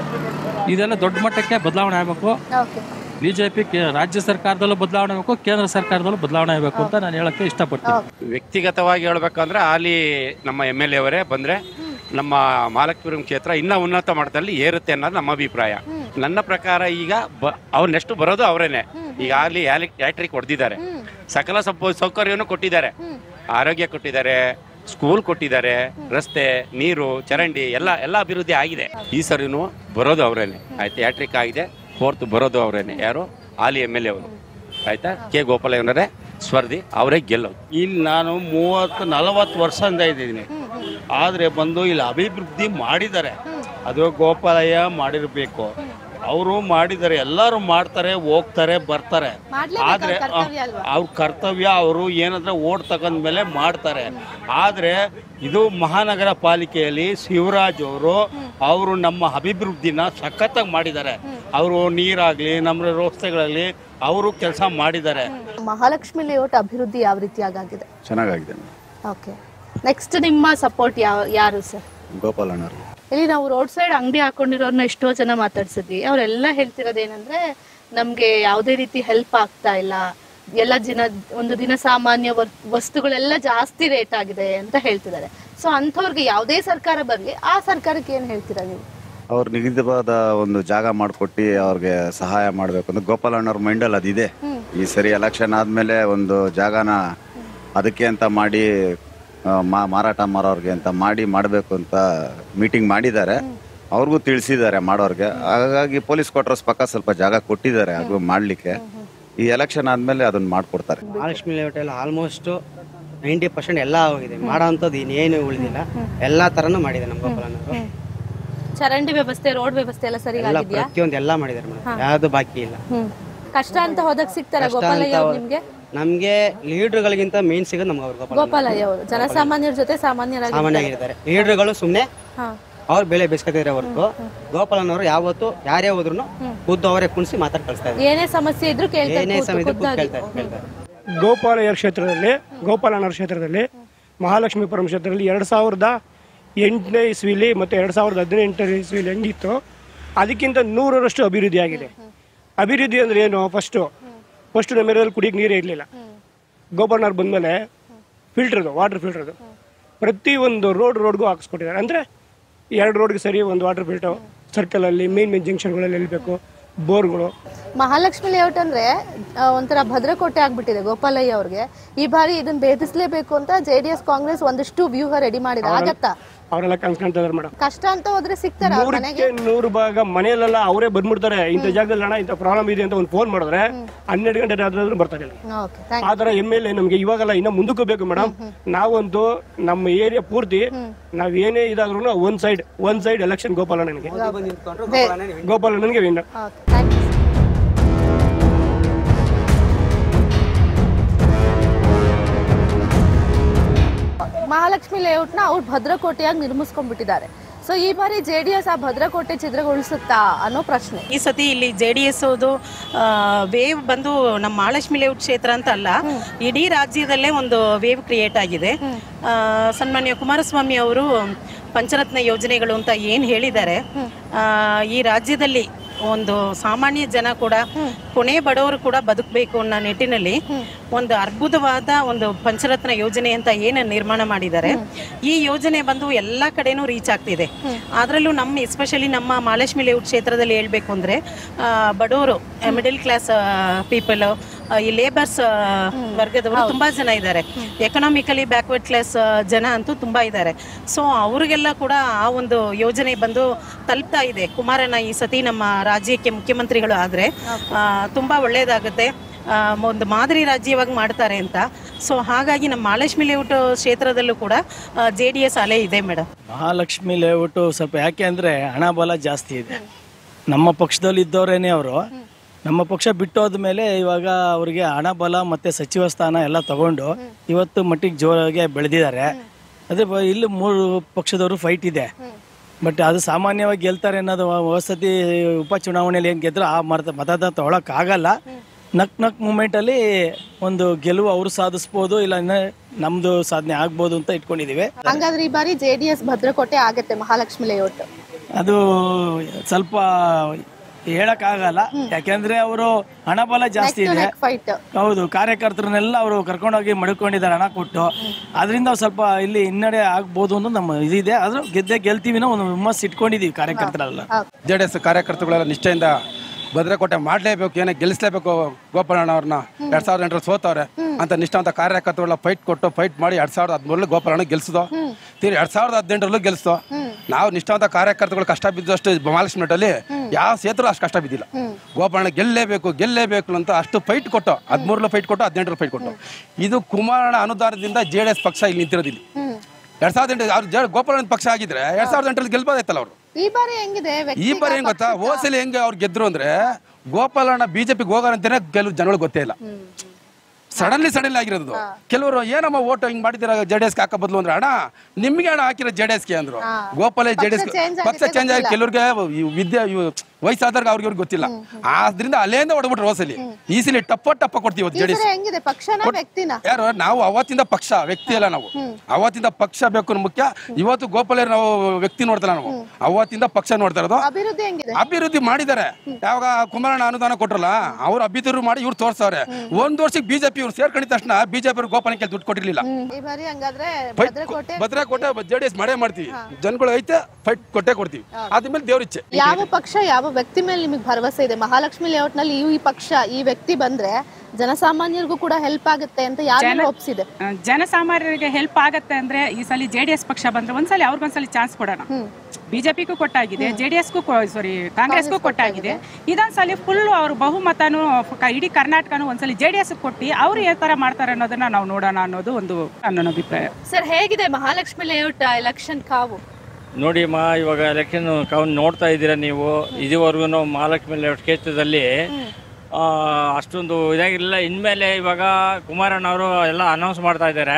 ಇದೆಲ್ಲ ದೊಡ್ಡ ಮಟ್ಟಕ್ಕೆ ಬದಲಾವಣೆ ಆಗಬೇಕು ಓಕೆ ಬಿಜೆಪಿ ರಾಜ್ಯ ಸರ್ಕಾರದಲ್ಲೂ ಬದಲಾವಣೆ ಆಗಬೇಕು ಕೇಂದ್ರ ಸರ್ಕಾರದಲ್ಲೂ ಬದಲಾವಣೆ ಆಗಬೇಕು ಅಂತ ನಾನು ಹೇಳಕ್ಕೆ ಇಷ್ಟಪಡ್ತೀನಿ ವ್ಯಕ್ತಿಗತವಾಗಿ ಹೇಳ್ಬೇಕಂದ್ರೆ ಅಲ್ಲಿ ನಮ್ಮ ಎಮ್ ಎಲ್ ಎ ಅವರೇ ಬಂದ್ರೆ ನಮ್ಮ ಮಾಲಕಪುರಂ ಕ್ಷೇತ್ರ ಇನ್ನ ಉನ್ನತ ಮಟ್ಟದಲ್ಲಿ ಏರುತ್ತೆ ಅನ್ನೋದು ನಮ್ಮ ಅಭಿಪ್ರಾಯ ನನ್ನ ಪ್ರಕಾರ ಈಗ ಬ ಅವ್ರು ನೆಕ್ಸ್ಟ್ ಬರೋದು ಅವರೇನೆ ಈಗ ಅಲ್ಲಿ ಯಾಟ್ರಿಕ್ ಹೊಡೆದಿದ್ದಾರೆ ಸಕಲ ಸೌ ಸೌಕರ್ಯವನ್ನು ಕೊಟ್ಟಿದ್ದಾರೆ ಆರೋಗ್ಯ ಕೊಟ್ಟಿದ್ದಾರೆ ಸ್ಕೂಲ್ ಕೊಟ್ಟಿದ್ದಾರೆ ರಸ್ತೆ ನೀರು ಚರಂಡಿ ಎಲ್ಲ ಎಲ್ಲ ಅಭಿವೃದ್ಧಿ ಆಗಿದೆ ಈ ಸರಿನೂ ಬರೋದು ಅವರೇನೆ ಆಯ್ತು ಯಾಟ್ರಿಕ್ ಆಗಿದೆ ಫೋರ್ತ್ ಬರೋದು ಅವರೇನೆ ಯಾರು ಹಾಲಿ ಎಮ್ ಎಲ್ ಎ ಅವರು ಆಯ್ತಾ ಕೆ ಗೋಪಾಲಯ್ಯನವರೇ ಸ್ಪರ್ಧಿ ಅವರೇ ಗೆಲ್ಲೋದು ಇಲ್ಲಿ ನಾನು ಮೂವತ್ತು ನಲವತ್ತು ವರ್ಷದಿಂದ ಇದ್ದೀನಿ ಆದರೆ ಬಂದು ಇಲ್ಲಿ ಅಭಿವೃದ್ಧಿ ಮಾಡಿದ್ದಾರೆ ಅದು ಗೋಪಾಲಯ್ಯ ಮಾಡಿರಬೇಕು ಅವರು ಮಾಡಿದ್ದಾರೆ ಎಲ್ಲರೂ ಮಾಡ್ತಾರೆ ಹೋಗ್ತಾರೆ ಬರ್ತಾರೆ ಮಾಡ್ಲೇಬೇಕು, ಆದರೆ ಅವ್ರ ಕರ್ತವ್ಯ ಅಲ್ವಾ? ಅವ್ರ ಕರ್ತವ್ಯ ಅವರು ಏನಂದ್ರೆ ಓಟ್ ತಗೊಂಡ ಮೇಲೆ ಮಾಡ್ತಾರೆ ಆದರೆ ಇದು ಮಹಾನಗರ ಪಾಲಿಕೆಯಲ್ಲಿ ಶಿವರಾಜ್ ಅವರು ಅವರು ನಮ್ಮ ಅಭಿವೃದ್ಧಿನ ಸಖತ್ತಾಗಿ ಮಾಡಿದ್ದಾರೆ ಅವರು ನೀರಾಗಲಿ ನಮ್ಮ ರಸ್ತೆಗಳಲ್ಲಿ ಅವರು ಕೆಲಸ ಮಾಡಿದ್ದಾರೆ ಮಹಾಲಕ್ಷ್ಮಿ ಲೇಔಟ್ ಅಭಿವೃದ್ಧಿ ಯಾವ ರೀತಿಯಾಗಿದೆ ಚೆನ್ನಾಗಾಗಿದೆ ಓಕೆ ನೆಕ್ಸ್ಟ್ ನಿಮ್ಮ ಸಪೋರ್ಟ್ ಯಾವ ಯಾರು ಸರ್ ಗೋಪಾಲಣ್ಣರು ಇಲ್ಲಿ ನಾವು ರೋಡ್ ಸೈಡ್ ಅಂಗಡಿ ಹಾಕೊಂಡಿರೋರ್ನ ಎಷ್ಟೋ ಜನ ಮಾತಾಡ್ಸಿದ್ವಿ ಅವರೆಲ್ಲ ಹೇಳ್ತಿರೋದೇನಂದ್ರೆ ನಮ್ಗೆ ಯಾವುದೇ ರೀತಿ ಹೆಲ್ಪ್ ಆಗ್ತಾ ಇಲ್ಲ ಎಲ್ಲ ದಿನ ಒಂದು ದಿನ ಸಾಮಾನ್ಯ ವರ್- ವಸ್ತುಗಳೆಲ್ಲ ಜಾಸ್ತಿ ರೇಟ್ ಆಗಿದೆ ಅಂತ ಹೇಳ್ತಿದ್ದಾರೆ ಸೊ ಅಂಥವ್ರಿಗೆ ಯಾವುದೇ ಸರ್ಕಾರ ಬರಲಿ ಆ ಸರ್ಕಾರಕ್ಕೆ ಏನ್ ಹೇಳ್ತೀರಾ ನೀವು ಅವ್ರು ನಿಗದಿವಾದ ಒಂದು ಜಾಗ ಮಾಡಿಕೊಟ್ಟು ಅವ್ರಿಗೆ ಸಹಾಯ ಮಾಡಬೇಕು ಅಂತ ಗೋಪಾಲಣ್ಣವ್ರ ಮೈಂಡಲ್ಲಿ ಅದಿದೆ ಈ ಸರಿ ಎಲೆಕ್ಷನ್ ಆದಮೇಲೆ ಒಂದು ಜಾಗನ ಅದಕ್ಕೆ ಅಂತ ಮಾಡಿ ಆ, ಮಾ- ಮಾರಾಟ ಮಾರೋರ್ಗೆ ಅಂತ ಮಾಡಿ ಮಾಡಬೇಕು ಅಂತ ಮೀಟಿಂಗ್ ಮಾಡಿದ್ದಾರೆ ಅವ್ರಿಗೂ ತಿಳಿಸಿದ್ದಾರೆ ಮಾಡೋರ್ಗೆ ಹಾಗಾಗಿ ಪೊಲೀಸ್ ಕ್ವಾರ್ಟರ್ಸ್ ಪಕ್ಕ ಸ್ವಲ್ಪ ಜಾಗ ಕೊಟ್ಟಿದ್ದಾರೆ ಅದು ಮಾಡಲಿಕ್ಕೆ ಈ ಎಲೆಕ್ಷನ್ ಆದಮೇಲೆ ಅದನ್ನ ಮಾಡಿಕೊಡ್ತಾರೆ ಮಹಾಲಕ್ಷ್ಮಿ ಲೇಔಟ್ ಎಲ್ಲ ಆಲ್ಮೋಸ್ಟ್ ನೈಂಟಿ ಪರ್ಸೆಂಟ್ ಎಲ್ಲ ಹೋಗಿದೆ ಮಾಡೋ ಅಂಥದ್ದು ಇನ್ನೇನು ಉಳಿದಿಲ್ಲ ಎಲ್ಲ ಥರನೂ ಮಾಡಿದೆ ನಮ್ಮ ಗೋಪಾಲನವರು ಚರಂಡಿ ವ್ಯವಸ್ಥೆ ರೋಡ್ ವ್ಯವಸ್ಥೆ ಎಲ್ಲ ಎಲ್ಲ ಸರಿಯಾಗಿದ್ಯಾ ಪ್ರತಿಯೊಂದು ಎಲ್ಲ ಮಾಡಿದ್ದಾರೆ ಹಾ. ಮೇಡಮ್ ಯಾವುದು ಬಾಕಿ ಇಲ್ಲ ಹ್ಮ್ ಕಷ್ಟ ಅಂತ ಹೋದಾಗ ಸಿಗ್ತಾರ ಕಷ್ಟ ಗೋಪಾಲಯ್ಯ ಅಂತ ಅವ್ರು ಹೋದ್- ನಿಮ್ಗೆ ನಮ್ಗೆ ಲೀಡರ್ಗಳಿಗಿಂತ ಮೇನ್ ಸಿಗೋದು ನಮ್ಗೆ ಅವ್ರು ಗೋಪಾಲ ಗೋಪಾಲಯ್ಯ ಅವರು ಜನಸಾಮಾನ್ಯರ ಜೊತೆ ಸಾಮಾನ್ಯರಾಗಿ ಸಾಮಾನ್ಯವಾಗಿರ್ತಾರೆ ಲೀಡರ್ಗಳು ಸುಮ್ಮನೆ ಹಾ ಅವ್ರ ಬೆಲೆ ಬೆಸ್ಕೊತಿದ್ರೆ ಹೊರತು ಗೋಪಾಲನವರು ಯಾವತ್ತು ಯಾರೇ ಹೋದ್ರು ಖುದ್ದು ಅವರೇ ಕುಣಿಸಿ ಮಾತಾಡಿ ಕಳಿಸ್ತಾ ಇದ್ದಾರೆ ಏನೇ ಸಮಸ್ಯೆ ಇದ್ರೂ ಕೇಳ್ತಾರೆ ಏನೇ ಕೂತು ಸಮಯ ಇದ್ರೂ ಕೂತು ಖುದ್ದಾಗಿ. ಕೇಳ್ತಾರೆ ಕೇಳ್ತಾರೆ ಗೋಪಾಲಯ್ಯ ಕ್ಷೇತ್ರದಲ್ಲಿ ಗೋಪಾಲನವರ ಕ್ಷೇತ್ರದಲ್ಲಿ ಮಹಾಲಕ್ಷ್ಮೀಪುರಂ ಕ್ಷೇತ್ರದಲ್ಲಿ ಎರಡು ಸಾವಿರದ ಎಂಟನೇ ಇಸ್ವಿಲಿ ಮತ್ತು ಎರಡು ಸಾವಿರದ ಹದಿನೆಂಟನೇ ಇಸ್ವಿಲಿ ಹೆಂಗಿತ್ತು ಅದಕ್ಕಿಂತ ನೂರರಷ್ಟು ಅಭಿವೃದ್ಧಿ ಆಗಿದೆ ಅಭಿವೃದ್ಧಿ ಅಂದರೆ ಏನು ಫಸ್ಟು ಫಸ್ಟು ನಮ್ಮ ಏರಿಯಾದಲ್ಲಿ ಕುಡಿಯೋಕೆ ನೀರೇ ಇರಲಿಲ್ಲ ಗೋಪಾಲನವ್ರು ಬಂದಮೇಲೆ ಫಿಲ್ಟ್ರದು ವಾಟರ್ ಫಿಲ್ಟ್ರದು ಪ್ರತಿಯೊಂದು ರೋಡ್ ರೋಡ್ಗೂ ಹಾಕಿಸ್ಕೊಟ್ಟಿದ್ದಾರೆ ಅಂದರೆ ಎರಡು ರೋಡ್ಗೆ ಸರಿ ಒಂದು ವಾಟರ್ ಫಿಲ್ಟರ್ ಸರ್ಕಲಲ್ಲಿ ಮೇನ್ ಮೇನ್ ಜಂಕ್ಷನ್ಗಳಲ್ಲಿ ನಿಲ್ಲಬೇಕು ಬೋರ್ಗಳು ಮಹಾಲಕ್ಷ್ಮಿ ಲೇಔಟ್ ಅಂದ್ರೆ ಆ, ಒಂಥರ ಭದ್ರಕೋಟೆ ಆಗ್ಬಿಟ್ಟಿದೆ ಗೋಪಾಲಯ್ಯ ಅವ್ರಿಗೆ ಈ ಬಾರಿ ಇದನ್ನ ಭೇದಿಸ್ಲೇಬೇಕು ಅಂತ ಜೆಡಿಎಸ್ ಕಾಂಗ್ರೆಸ್ ಒಂದಷ್ಟು ವ್ಯೂಹ ರೆಡಿ ಮಾಡಿದೆ ಆಗತ್ತಾ ಅವರೆಲ್ಲ ಕನ್ಸ್ಕೊಂತ ಇದಾರೆ ಮೇಡಮ್ ಕಷ್ಟ ಅಂತ ಹೋದ್ರೆ ಸಿಗ್ತಾರ ಅವ್ರ ಮನೆಗೆ ನೂರಕ್ಕೆ ನೂರು ಭಾಗ ಮನೆಯಲ್ಲೆಲ್ಲ ಅವರೇ ಬಂದ್ಬಿಡ್ತಾರೆ ಇಂಥ ಜಾಗದಲ್ಲಿ ಅಣ್ಣ ಇಂಥ ಪ್ರಾಬ್ಲಮ್ ಇದೆ ಅಂತ ಒಂದು ಫೋನ್ ಮಾಡಿದ್ರೆ ಹನ್ನೆರಡು ಗಂಟೆ ಆದ್ರೂ ಬರ್ತಾರೆ ಇಲ್ಲಿ ಓಕೆ ಥ್ಯಾಂಕ್ ಆ ಥರ ಎಮ್ ಎಲ್ ಎ ನಮಗೆ ಇವಾಗೆಲ್ಲ ಇನ್ನ ಮುಂದಕ್ಕೂ ಬೇಕು ಮೇಡಮ್ ನಾವಂತೂ ನಮ್ಮ ಏರಿಯಾ ಪೂರ್ತಿ ನಾವ್ ಏನೇ ಇದಾದ್ರೂ ಒಂದ್ ಸೈಡ್ ಒಂದ್ ಸೈಡ್ ಎಲೆಕ್ಷನ್ ಗೋಪಾಲಣ್ಣನಿಗೆ ಗೋಪಾಲಣ್ಣನಿಗೆ ವಿನ್ ಮಹಾಲಕ್ಷ್ಮಿ ಲೇಔಟ್ನ ಅವ್ರು ಭದ್ರಕೋಟೆಯಾಗಿ ನಿರ್ಮಿಸ್ಕೊಂಡ್ಬಿಟ್ಟಿದ್ದಾರೆ ಸೊ ಈ ಬಾರಿ ಜೆ ಡಿ ಎಸ್ ಆ ಭದ್ರಕೋಟೆ ಛಿದ್ರಗೊಳಿಸುತ್ತಾ ಅನ್ನೋ ಪ್ರಶ್ನೆ ಈ ಸತಿ ಇಲ್ಲಿ ಜೆ ಡಿ ಎಸ್ ವೇವ್ ಬಂದು ನಮ್ಮ ಮಹಾಲಕ್ಷ್ಮಿ ಲೇಔಟ್ ಕ್ಷೇತ್ರ ಅಂತ ಅಲ್ಲ ಇಡೀ ರಾಜ್ಯದಲ್ಲೇ ಒಂದು ವೇವ್ ಕ್ರಿಯೇಟ್ ಆಗಿದೆ ಆ, ಸನ್ಮಾನ್ಯ ಕುಮಾರಸ್ವಾಮಿ ಅವರು ಪಂಚರತ್ನ ಯೋಜನೆಗಳು ಅಂತ ಏನು ಹೇಳಿದ್ದಾರೆ ಆ, ಈ ರಾಜ್ಯದಲ್ಲಿ ಒಂದು ಸಾಮಾನ್ಯ ಜನ ಕೂಡ ಕೊನೆ ಬಡವರು ಕೂಡ ಬದುಕಬೇಕು ಅನ್ನೋ ನಿಟ್ಟಿನಲ್ಲಿ ಒಂದು ಅದ್ಭುತವಾದ ಒಂದು ಪಂಚರತ್ನ ಯೋಜನೆ ಅಂತ ಏನು ನಿರ್ಮಾಣ ಮಾಡಿದ್ದಾರೆ ಈ ಯೋಜನೆ ಬಂದು ಎಲ್ಲ ಕಡೆನೂ ರೀಚ್ ಆಗ್ತಿದೆ ಅದರಲ್ಲೂ ನಮ್ಮ ಎಸ್ಪೆಷಲಿ ನಮ್ಮ ಮಹಾಲಕ್ಷ್ಮಿ ಲೇಔಟ್ ಕ್ಷೇತ್ರದಲ್ಲಿ ಹೇಳ್ಬೇಕು ಅಂದರೆ ಬಡವರು ಮಿಡಿಲ್ ಕ್ಲಾಸ್ ಪೀಪಲ್ ಈ ಲೇಬರ್ಸ್ ವರ್ಗದವರು ತುಂಬಾ ಜನ ಇದ್ದಾರೆ ಎಕನಾಮಿಕಲಿ ಬ್ಯಾಕ್ವರ್ಡ್ ಕ್ಲಾಸ್ ಜನ ಅಂತೂ ತುಂಬಾ ಇದ್ದಾರೆ ಸೊ ಅವ್ರಿಗೆಲ್ಲ ಕೂಡ ಆ ಒಂದು ಯೋಜನೆ ಬಂದು ತಲುಪ್ತಾ ಇದೆ ಕುಮಾರಣ್ಣ ಈ ಸತಿ ನಮ್ಮ ರಾಜ್ಯಕ್ಕೆ ಮುಖ್ಯಮಂತ್ರಿಗಳು ಆದ್ರೆ ಆ, ತುಂಬಾ ಒಳ್ಳೇದಾಗುತ್ತೆ ಆ, ಒಂದು ಮಾದರಿ ರಾಜ್ಯವಾಗಿ ಮಾಡ್ತಾರೆ ಅಂತ ಸೊ ಹಾಗಾಗಿ ನಮ್ಮ ಮಹಾಲಕ್ಷ್ಮಿ ಲೇಔಟ್ ಕ್ಷೇತ್ರದಲ್ಲೂ ಕೂಡ ಜೆ ಡಿ ಎಸ್ ಅಲೆ ಇದೆ ಮೇಡಮ್ ಮಹಾಲಕ್ಷ್ಮಿ ಲೇಔಟು ಸ್ವಲ್ಪ ಯಾಕೆ ಅಂದರೆ ಹಣ ಬಲ ಜಾಸ್ತಿ ಇದೆ ನಮ್ಮ ಪಕ್ಷದಲ್ಲಿ ಇದ್ದವರೇನೆ ಅವರು ನಮ್ಮ ಪಕ್ಷ ಬಿಟ್ಟು ಹೋದ್ಮೇಲೆ ಇವಾಗ ಅವರಿಗೆ ಹಣ ಬಲ ಮತ್ತು ಸಚಿವ ಸ್ಥಾನ ಎಲ್ಲ ತಗೊಂಡು ಇವತ್ತು ಮಟ್ಟಿಗೆ ಜೋರಾಗಿ ಬೆಳೆದಿದ್ದಾರೆ ಅದೇ ಬ- ಇಲ್ಲಿ ಮೂರು ಪಕ್ಷದವರು ಫೈಟ್ ಇದೆ ಬಟ್ ಅದು ಸಾಮಾನ್ಯವಾಗಿ ಗೆಲ್ತಾರೆ ಅನ್ನೋದು ವಸತಿ ಉಪಚುನಾವಣೆಯಲ್ಲಿ ಏನು ಗೆದ್ರೆ ಆ ಮತ ಮತದಾನ ತಗೊಳಕ್ಕಾಗಲ್ಲ ನಕ್ ನಕ್ ಮೂಮೆಂಟಲ್ಲಿ ಒಂದು ಗೆಲುವು ಅವರು ಸಾಧಿಸ್ಬೋದು ಇಲ್ಲ ಇನ್ನ ನಮ್ಮದು ಸಾಧನೆ ಆಗ್ಬೋದು ಅಂತ ಇಟ್ಕೊಂಡಿದ್ದೀವಿ ಹಂಗಾದ್ರೆ ಈ ಬಾರಿ ಜೆ ಡಿ ಎಸ್ ಭದ್ರಕೋಟೆ ಆಗತ್ತೆ ಮಹಾಲಕ್ಷ್ಮಿ ಲೇಔಟ್ ಅದು ಸ್ವಲ್ಪ ಹೇಳಕ್ಕಾಗಲ್ಲ ಯಾಕೆಂದ್ರೆ ಅವರು ಹಣಬಲ ಜಾಸ್ತಿ ಇದೆ ಫೈಟ್ ಹೌದು ಕಾರ್ಯಕರ್ತರನ್ನೆಲ್ಲ ಅವರು ಕರ್ಕೊಂಡೋಗಿ ಮಡ್ಕೊಂಡಿದ್ದಾರೆ ಹಣ ಕೊಟ್ಟು ಅದರಿಂದ ಸ್ವಲ್ಪ ಇಲ್ಲಿ ಹಿನ್ನಡೆ ಆಗ್ಬೋದು ಅನ್ನೋ ನಮ್ಮ ಇದಿದೆ ಆದ್ರೂ ಗೆದ್ದೆ ಗೆಲ್ತೀವಿ ಅನ್ನೋ ಒಂದು ಹುಮ್ಮಸ್ ಇಟ್ಕೊಂಡಿದೀವಿ ಕಾರ್ಯಕರ್ತರೆಲ್ಲ ಜೆ ಡಿ ಎಸ್ ಕಾರ್ಯಕರ್ತಗಳೆಲ್ಲ ನಿಷ್ಠೆಯಿಂದ ಭದ್ರಕೋಟೆ ಮಾಡಲೇಬೇಕು ಏನೇ ಗೆಲ್ಲಿಸಲೇಬೇಕು ಗೋಪಾಲಣ್ಣ ಅವ್ರನ್ನ ಎರಡ್ ಸಾವಿರದ ಎಂಟರಲ್ಲಿ ಸೋತವ್ರೆ ಅಂತ ನಿಷ್ಠಾವಂತ ಕಾರ್ಯಕರ್ತರೆಲ್ಲ ಫೈಟ್ ಕೊಟ್ಟು ಫೈಟ್ ಮಾಡಿ ಎರಡ್ ಸಾವಿರದ ಹದಿಮೂರರಲ್ಲಿ ಗೋಪಾಲಣ್ಣ ಗೆಲ್ಸಿದೋ ತೀರಿ ಎರಡ್ ಸಾವಿರದ ಹದಿನೆಂಟರಲ್ಲೂ ಗೆಲ್ಸಿದೋ ನಾವು ನಿಷ್ಠಾವಂತ ಕಾರ್ಯಕರ್ತಗಳು ಕಷ್ಟ ಬಿದ್ದಷ್ಟು ಮಹಾಲಕ್ಷ್ಮಿ ಮಠದಲ್ಲಿ ಯಾವ ಕ್ಷೇತ್ರ ಅಷ್ಟು ಕಷ್ಟ ಬಿದ್ದಿಲ್ಲ ಗೋಪಾಲಣ್ಣ ಗೆಲ್ಲೇಬೇಕು ಗೆಲ್ಲೇಬೇಕು ಅಂತ ಅಷ್ಟು ಫೈಟ್ ಕೊಟ್ಟು ಹದಿಮೂರಲ್ಲೂ ಫೈಟ್ ಕೊಟ್ಟು ಹದಿನೆಂಟರಲ್ಲಿ ಫೈಟ್ ಕೊಟ್ಟು ಇದು ಕುಮಾರಣ್ಣ ಅನುದಾನದಿಂದ ಜೆ ಡಿ ಎಸ್ ಪಕ್ಷ ಇಲ್ಲಿ ನಿಂತಿರೋದಿಲ್ಲ ಎರಡ್ ಸಾವಿರದ ಎಂಟು ಅವ್ರು ಜೆ ಗೋಪಾಲಣ್ಣ ಪಕ್ಷ ಆಗಿದ್ರೆ ಎರಡ್ ಸಾವಿರದ ಎಂಟರಲ್ಲಿ ಗೆಲ್ಬೋದಾಯ್ತಲ್ಲ ಅವರು ಈ ಬಾರಿ ಹೆಂಗಿದೆ ಈ ವ್ಯಕ್ತಿಗತ ಬಾರಿ ಹೆಂಗ್ ಗೊತ್ತಾ ಹೋಸಲಿ ಹೆಂಗೆ ಅವ್ರು ಗೆದ್ರು ಅಂದ್ರೆ ಗೋಪಾಲಣ್ಣ ಬಿಜೆಪಿಗೆ ಹೋಗಾರಂತಾನೆ ಕೆಲವು ಜನಗಳಿಗೆ ಗೊತ್ತೇ ಇಲ್ಲ ಸಡನ್ಲಿ ಸಡನ್ಲಿ ಆಗಿರೋದು ಕೆಲವರು ಏನಮ್ಮ ಓಟ್ ಹಿಂಗ್ ಮಾಡಿದಿರ ಜೆ ಡಿ ಎಸ್ಗೆ ಹಾಕೋ ಬದಲು ಅಂದ್ರೆ ಅಣ್ಣ ನಿಮ್ಗೆ ಹಣ ಹಾಕಿರೋ ಜೆ ಡಿ ಎಸ್ಗೆ ಅಂದ್ರು ಗೋಪಾಲ ಜೆ ಡಿ ಎಸ್ ಪಕ್ಷ change ಪಕ್ಷ ಆಗಿದೆ ಚೇಂಜ್ ಆಗಿ ಗೊತ್ತಿಲ್ಲ. ಕೆಲವ್ರಿಗೆ ಇವ್ ವಿದ್ಯೆ ಇವ್ ವಯಸ್ಸಾದಾಗ ಅವ್ರಿಗೆ ಇವ್ರಿಗೆ ಗೊತ್ತಿಲ್ಲ ಆದ್ರಿಂದ ಅಲ್ಲೇಂದ ಹೊಡ್ಬಿಟ್ರು ಹೋಸಲಿ ಈ ಸಲ ಟಪ್ಪ ಟಪ್ಪ ಕೊಡ್ತೀವಿ ಈ ಜೆ ಡಿ ಸರಿ ಹೆಂಗಿದೆ ಪಕ್ಷನ ವ್ಯಕ್ತಿನ ಯಾರು ನಾವು ಅವತ್ತಿಂದ ಪಕ್ಷ ವ್ಯಕ್ತಿ ಅಲ್ಲ ನಾವು ಅವತ್ತಿಂದ ಪಕ್ಷ ಬೇಕು ಅನ್ನೋ ಮುಖ್ಯ ಇವತ್ತು ಗೋಪಾಲ ನಾವು ವ್ಯಕ್ತಿ ನೋಡ್ತಾರ ನಾವು ಅವತ್ತಿಂದ ಪಕ್ಷ ನೋಡ್ತಾ ಇರೋದು ಅಭಿವೃದ್ಧಿ ಹೆಂಗಿದೆ ಅಭಿವೃದ್ಧಿ ಮಾಡಿದ್ದಾರೆ ಯಾವಾಗ ಕುಮಾರಣ್ಣ ಅನುದಾನ ಕೊಟ್ರಲ್ಲ ಅವ್ರು ಅಭಿವೃದ್ಧಿ ಮಾಡಿ ಇವ್ರು ತೋರ್ಸವ್ರೆ ಒಂದ್ ವರ್ಷಕ್ಕೆ ಬಿಜೆಪಿ ಇವ್ರು ಸೇರ್ಕೊಂಡಿದ ತಕ್ಷಣ ಬಿಜೆಪಿ ಗೋಪಾಲಕ್ಕೆ ದುಡ್ಡು ಕೊಟ್ಟಿರ್ಲಿಲ್ಲ ಈ ಬಾರಿ ಹಂಗಾದ್ರೆ ಫೈಟ್ ಭದ್ರಕೋಟೆ ಭದ್ರಕೋಟೆ ಜೆ ಡಿ ಎಸ್ ಮಾಡೇ ಮಾಡ್ತೀವಿ ಜನಗಳು ಐತೆ ಫೈಟ್ ಕೊಟ್ಟೆ ಕೊಡ್ತೀವಿ ಆದ್ಮೇಲೆ ದೇವ್ರಿಚ್ಛೆ ಯಾವ ಪಕ್ಷ ಯಾವ ವ್ಯಕ್ತಿ ಮೇಲೆ ನಿಮಗೆ ಭರವಸೆ ಇದೆ ಮಹಾಲಕ್ಷ್ಮಿ ಲೇಔಟ್ ನಲ್ಲಿ ಈ ಪಕ್ಷ ಈ ವ್ಯಕ್ತಿ ಬಂದ್ರೆ ಜನಸಾಮಾನ್ಯರಿಗೂ ಕೂಡ ಹೆಲ್ಪ್ ಆಗುತ್ತೆ ಅಂತ ಯಾರು ಜನ- ಒಪ್ಸಿದೆ ಆ, ಜನಸಾಮಾನ್ಯರಿಗೆ ಹೆಲ್ಪ್ ಆಗತ್ತೆ ಅಂದ್ರೆ ಈ ಸಲ ಜೆ ಡಿ ಎಸ್ ಪಕ್ಷ ಬಂದ್ರೆ ಒಂದ್ಸಲಿ ಅವ್ರಿಗೊಂದ್ಸಲಿ ಚಾನ್ಸ್ ಕೊಡೋಣ ಬಿಜೆಪಿಗೂ ಕೊಟ್ಟಾಗಿದೆ ಜೆ ಡಿ ಎಸ್ಗೂ ಸಾರಿ ಕಾಂಗ್ರೆಸ್ಗೂ ಕೊಟ್ಟಾಗಿದೆ ಇದೊಂದ್ಸಲಿ ಫುಲ್ ಅವ್ರ ಬಹುಮತನೂ ಕ- ಇಡೀ ಕರ್ನಾಟಕನೂ ಒಂದ್ಸಲಿ ಜೆ ಡಿ ಎಸ್ ಕೊಟ್ಟು ಅವ್ರು ಯಾವ ತರ ಮಾಡ್ತಾರೆ ಅನ್ನೋದನ್ನ ನಾವು ನೋಡೋಣ ಅನ್ನೋದು ಒಂದು ನನ್ನ ಅಭಿಪ್ರಾಯ ಸರ್ ಹೇಗಿದೆ ಮಹಾಲಕ್ಷ್ಮಿ ಲೇಔಟ್ ಎಲೆಕ್ಷನ್ ಕಾವು ನೋಡಿ ಮಾ ಇವಾಗ ಎಲೆಕ್ಷನ್ ಕೌನ್ ನೋಡ್ತಾ ಇದ್ದೀರಾ ನೀವು ಇದುವರೆಗೂ ಮಹಾಲಕ್ಷ್ಮಿ ಲೇಔಟ್ ಕ್ಷೇತ್ರದಲ್ಲಿ ಆ, ಅಷ್ಟೊಂದು ಇದಾಗಿರಲಿಲ್ಲ ಇನ್ಮೇಲೆ ಇವಾಗ ಕುಮಾರಣ್ಣ ಅವರು ಎಲ್ಲ ಅನೌನ್ಸ್ ಮಾಡ್ತಾ ಇದ್ದಾರೆ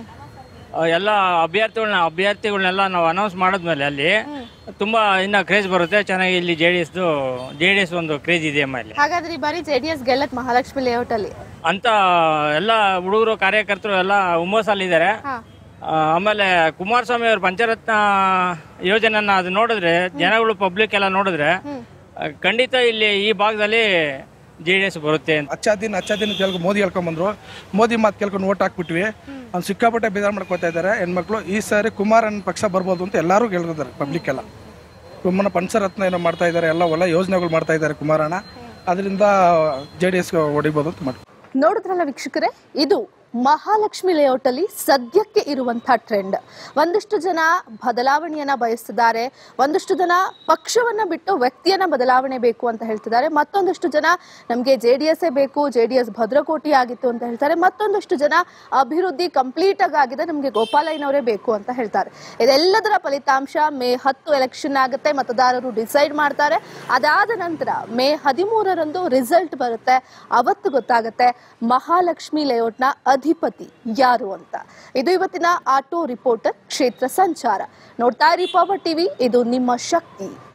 ಆ, ಎಲ್ಲ ಅಭ್ಯರ್ಥಿಗಳನ್ನ ಅಭ್ಯರ್ಥಿಗಳನ್ನೆಲ್ಲ ನಾವು ಅನೌನ್ಸ್ ಮಾಡಿದ್ಮೇಲೆ ಅಲ್ಲಿ ತುಂಬ ಇನ್ನು ಕ್ರೇಜ್ ಬರುತ್ತೆ ಚೆನ್ನಾಗಿ ಇಲ್ಲಿ ಜೆ ಡಿ ಎಸ್ದು ಜೆ ಡಿ ಎಸ್ ಒಂದು ಕ್ರೇಜ್ ಇದೆ ಅಮ್ಮ ಇಲ್ಲಿ ಹಾಗಾದ್ರೆ ಈ ಬಾರಿ ಜೆಡಿಎಸ್ ಗೆಲ್ಲತ್ ಮಹಾಲಕ್ಷ್ಮಿ ಲೇಔಟ್ ಅಲ್ಲಿ ಅಂತ ಎಲ್ಲ ಹುಡುಗರು ಕಾರ್ಯಕರ್ತರು ಎಲ್ಲ ಹುಮ್ಮಸ್ಸಲ್ಲಿದ್ದಾರೆ ಆ, ಆಮೇಲೆ ಕುಮಾರಸ್ವಾಮಿ ಅವ್ರ ಪಂಚರತ್ನ ಯೋಜನೆನ ಅದು ನೋಡಿದ್ರೆ ಜನಗಳು ಪಬ್ಲಿಕ್ ಎಲ್ಲ ನೋಡಿದ್ರೆ ಆ, ಖಂಡಿತ ಇಲ್ಲಿ ಈ ಭಾಗದಲ್ಲಿ ಜೆ ಡಿ ಎಸ್ ಬರುತ್ತೆ ಅಂತ ಅಚ್ಚಾ ದಿನ ಅಚ್ಚಾ ದಿನ ಕೇಳ್ಕೊ ಮೋದಿ ಹೇಳ್ಕೊಂಬಂದ್ರು ಮೋದಿ ಮಾತು ಕೇಳ್ಕೊಂಡು ಓಟ್ ಹಾಕ್ಬಿಟ್ವಿ ಅವ್ನು ಸಿಕ್ಕಾಪಟ್ಟೆ ಬೇಜಾರು ಮಾಡ್ಕೋತಾ ಇದ್ದಾರೆ ಹೆಣ್ಮಕ್ಳು ಈ ಸಾರಿ ಕುಮಾರನ್ ಪಕ್ಷ ಬರ್ಬೋದು ಅಂತ ಎಲ್ಲರೂ ಹೇಳ್ತಿದ್ದಾರೆ ಪಬ್ಲಿಕ್ ಎಲ್ಲ ಕುಮ್ಮನ ಪಂಚರತ್ನ ಏನೋ ಮಾಡ್ತಾ ಇದ್ದಾರೆ ಎಲ್ಲ ಒಳ್ಳೆ ಯೋಜನೆಗಳು ಮಾಡ್ತಾ ಇದ್ದಾರೆ ಕುಮಾರಣ್ಣ ಅದರಿಂದ ಜೆ ಡಿ ಎಸ್ಗೆ ಹೊಡಿಬೋದು ಅಂತ ಮಾಡಿ ನೋಡಿದ್ರಲ್ಲ ವೀಕ್ಷಕರೇ ಇದು ಮಹಾಲಕ್ಷ್ಮಿ ಲೇಔಟ್ ಅಲ್ಲಿ ಸದ್ಯಕ್ಕೆ ಇರುವಂತ ಟ್ರೆಂಡ್ ಒಂದಿಷ್ಟು ಜನ ಬದಲಾವಣೆಯನ್ನ ಬಯಸ್ತಿದ್ದಾರೆ ಒಂದಿಷ್ಟು ಜನ ಪಕ್ಷವನ್ನ ಬಿಟ್ಟು ವ್ಯಕ್ತಿಯನ್ನ ಬದಲಾವಣೆ ಬೇಕು ಅಂತ ಹೇಳ್ತಿದ್ದಾರೆ ಮತ್ತೊಂದಿಷ್ಟು ಜನ ನಮಗೆ ಜೆ ಡಿ ಎಸ್ ಬೇಕು ಜೆ ಡಿ ಎಸ್ ಭದ್ರಕೋಟಿ ಆಗಿತ್ತು ಅಂತ ಹೇಳ್ತಾರೆ ಮತ್ತೊಂದಿಷ್ಟು ಜನ ಅಭಿವೃದ್ಧಿ ಕಂಪ್ಲೀಟ್ ಆಗಿ ಆಗಿದೆ ನಮಗೆ ಗೋಪಾಲಯ್ಯನವರೇ ಬೇಕು ಅಂತ ಹೇಳ್ತಾರೆ ಇದೆಲ್ಲದರ ಫಲಿತಾಂಶ ಮೇ ಹತ್ತು ಎಲೆಕ್ಷನ್ ಆಗುತ್ತೆ ಮತದಾರರು ಡಿಸೈಡ್ ಮಾಡ್ತಾರೆ ಅದಾದ ನಂತರ ಮೇ ಹದಿಮೂರರಂದು ರಿಸಲ್ಟ್ ಬರುತ್ತೆ ಅವತ್ತು ಗೊತ್ತಾಗುತ್ತೆ ಮಹಾಲಕ್ಷ್ಮಿ ಲೇಔಟ್ನ ಅಧಿಪತಿ ಯಾರು ಅಂತ ಇದು ಇವತ್ತಿನ ಆಟೋ ರಿಪೋರ್ಟರ್ ಕ್ಷೇತ್ರ ಸಂಚಾರ ನೋಡ್ತಾ ಇರಿ ಪವರ್ ಟಿವಿ ಇದು ನಿಮ್ಮ ಶಕ್ತಿ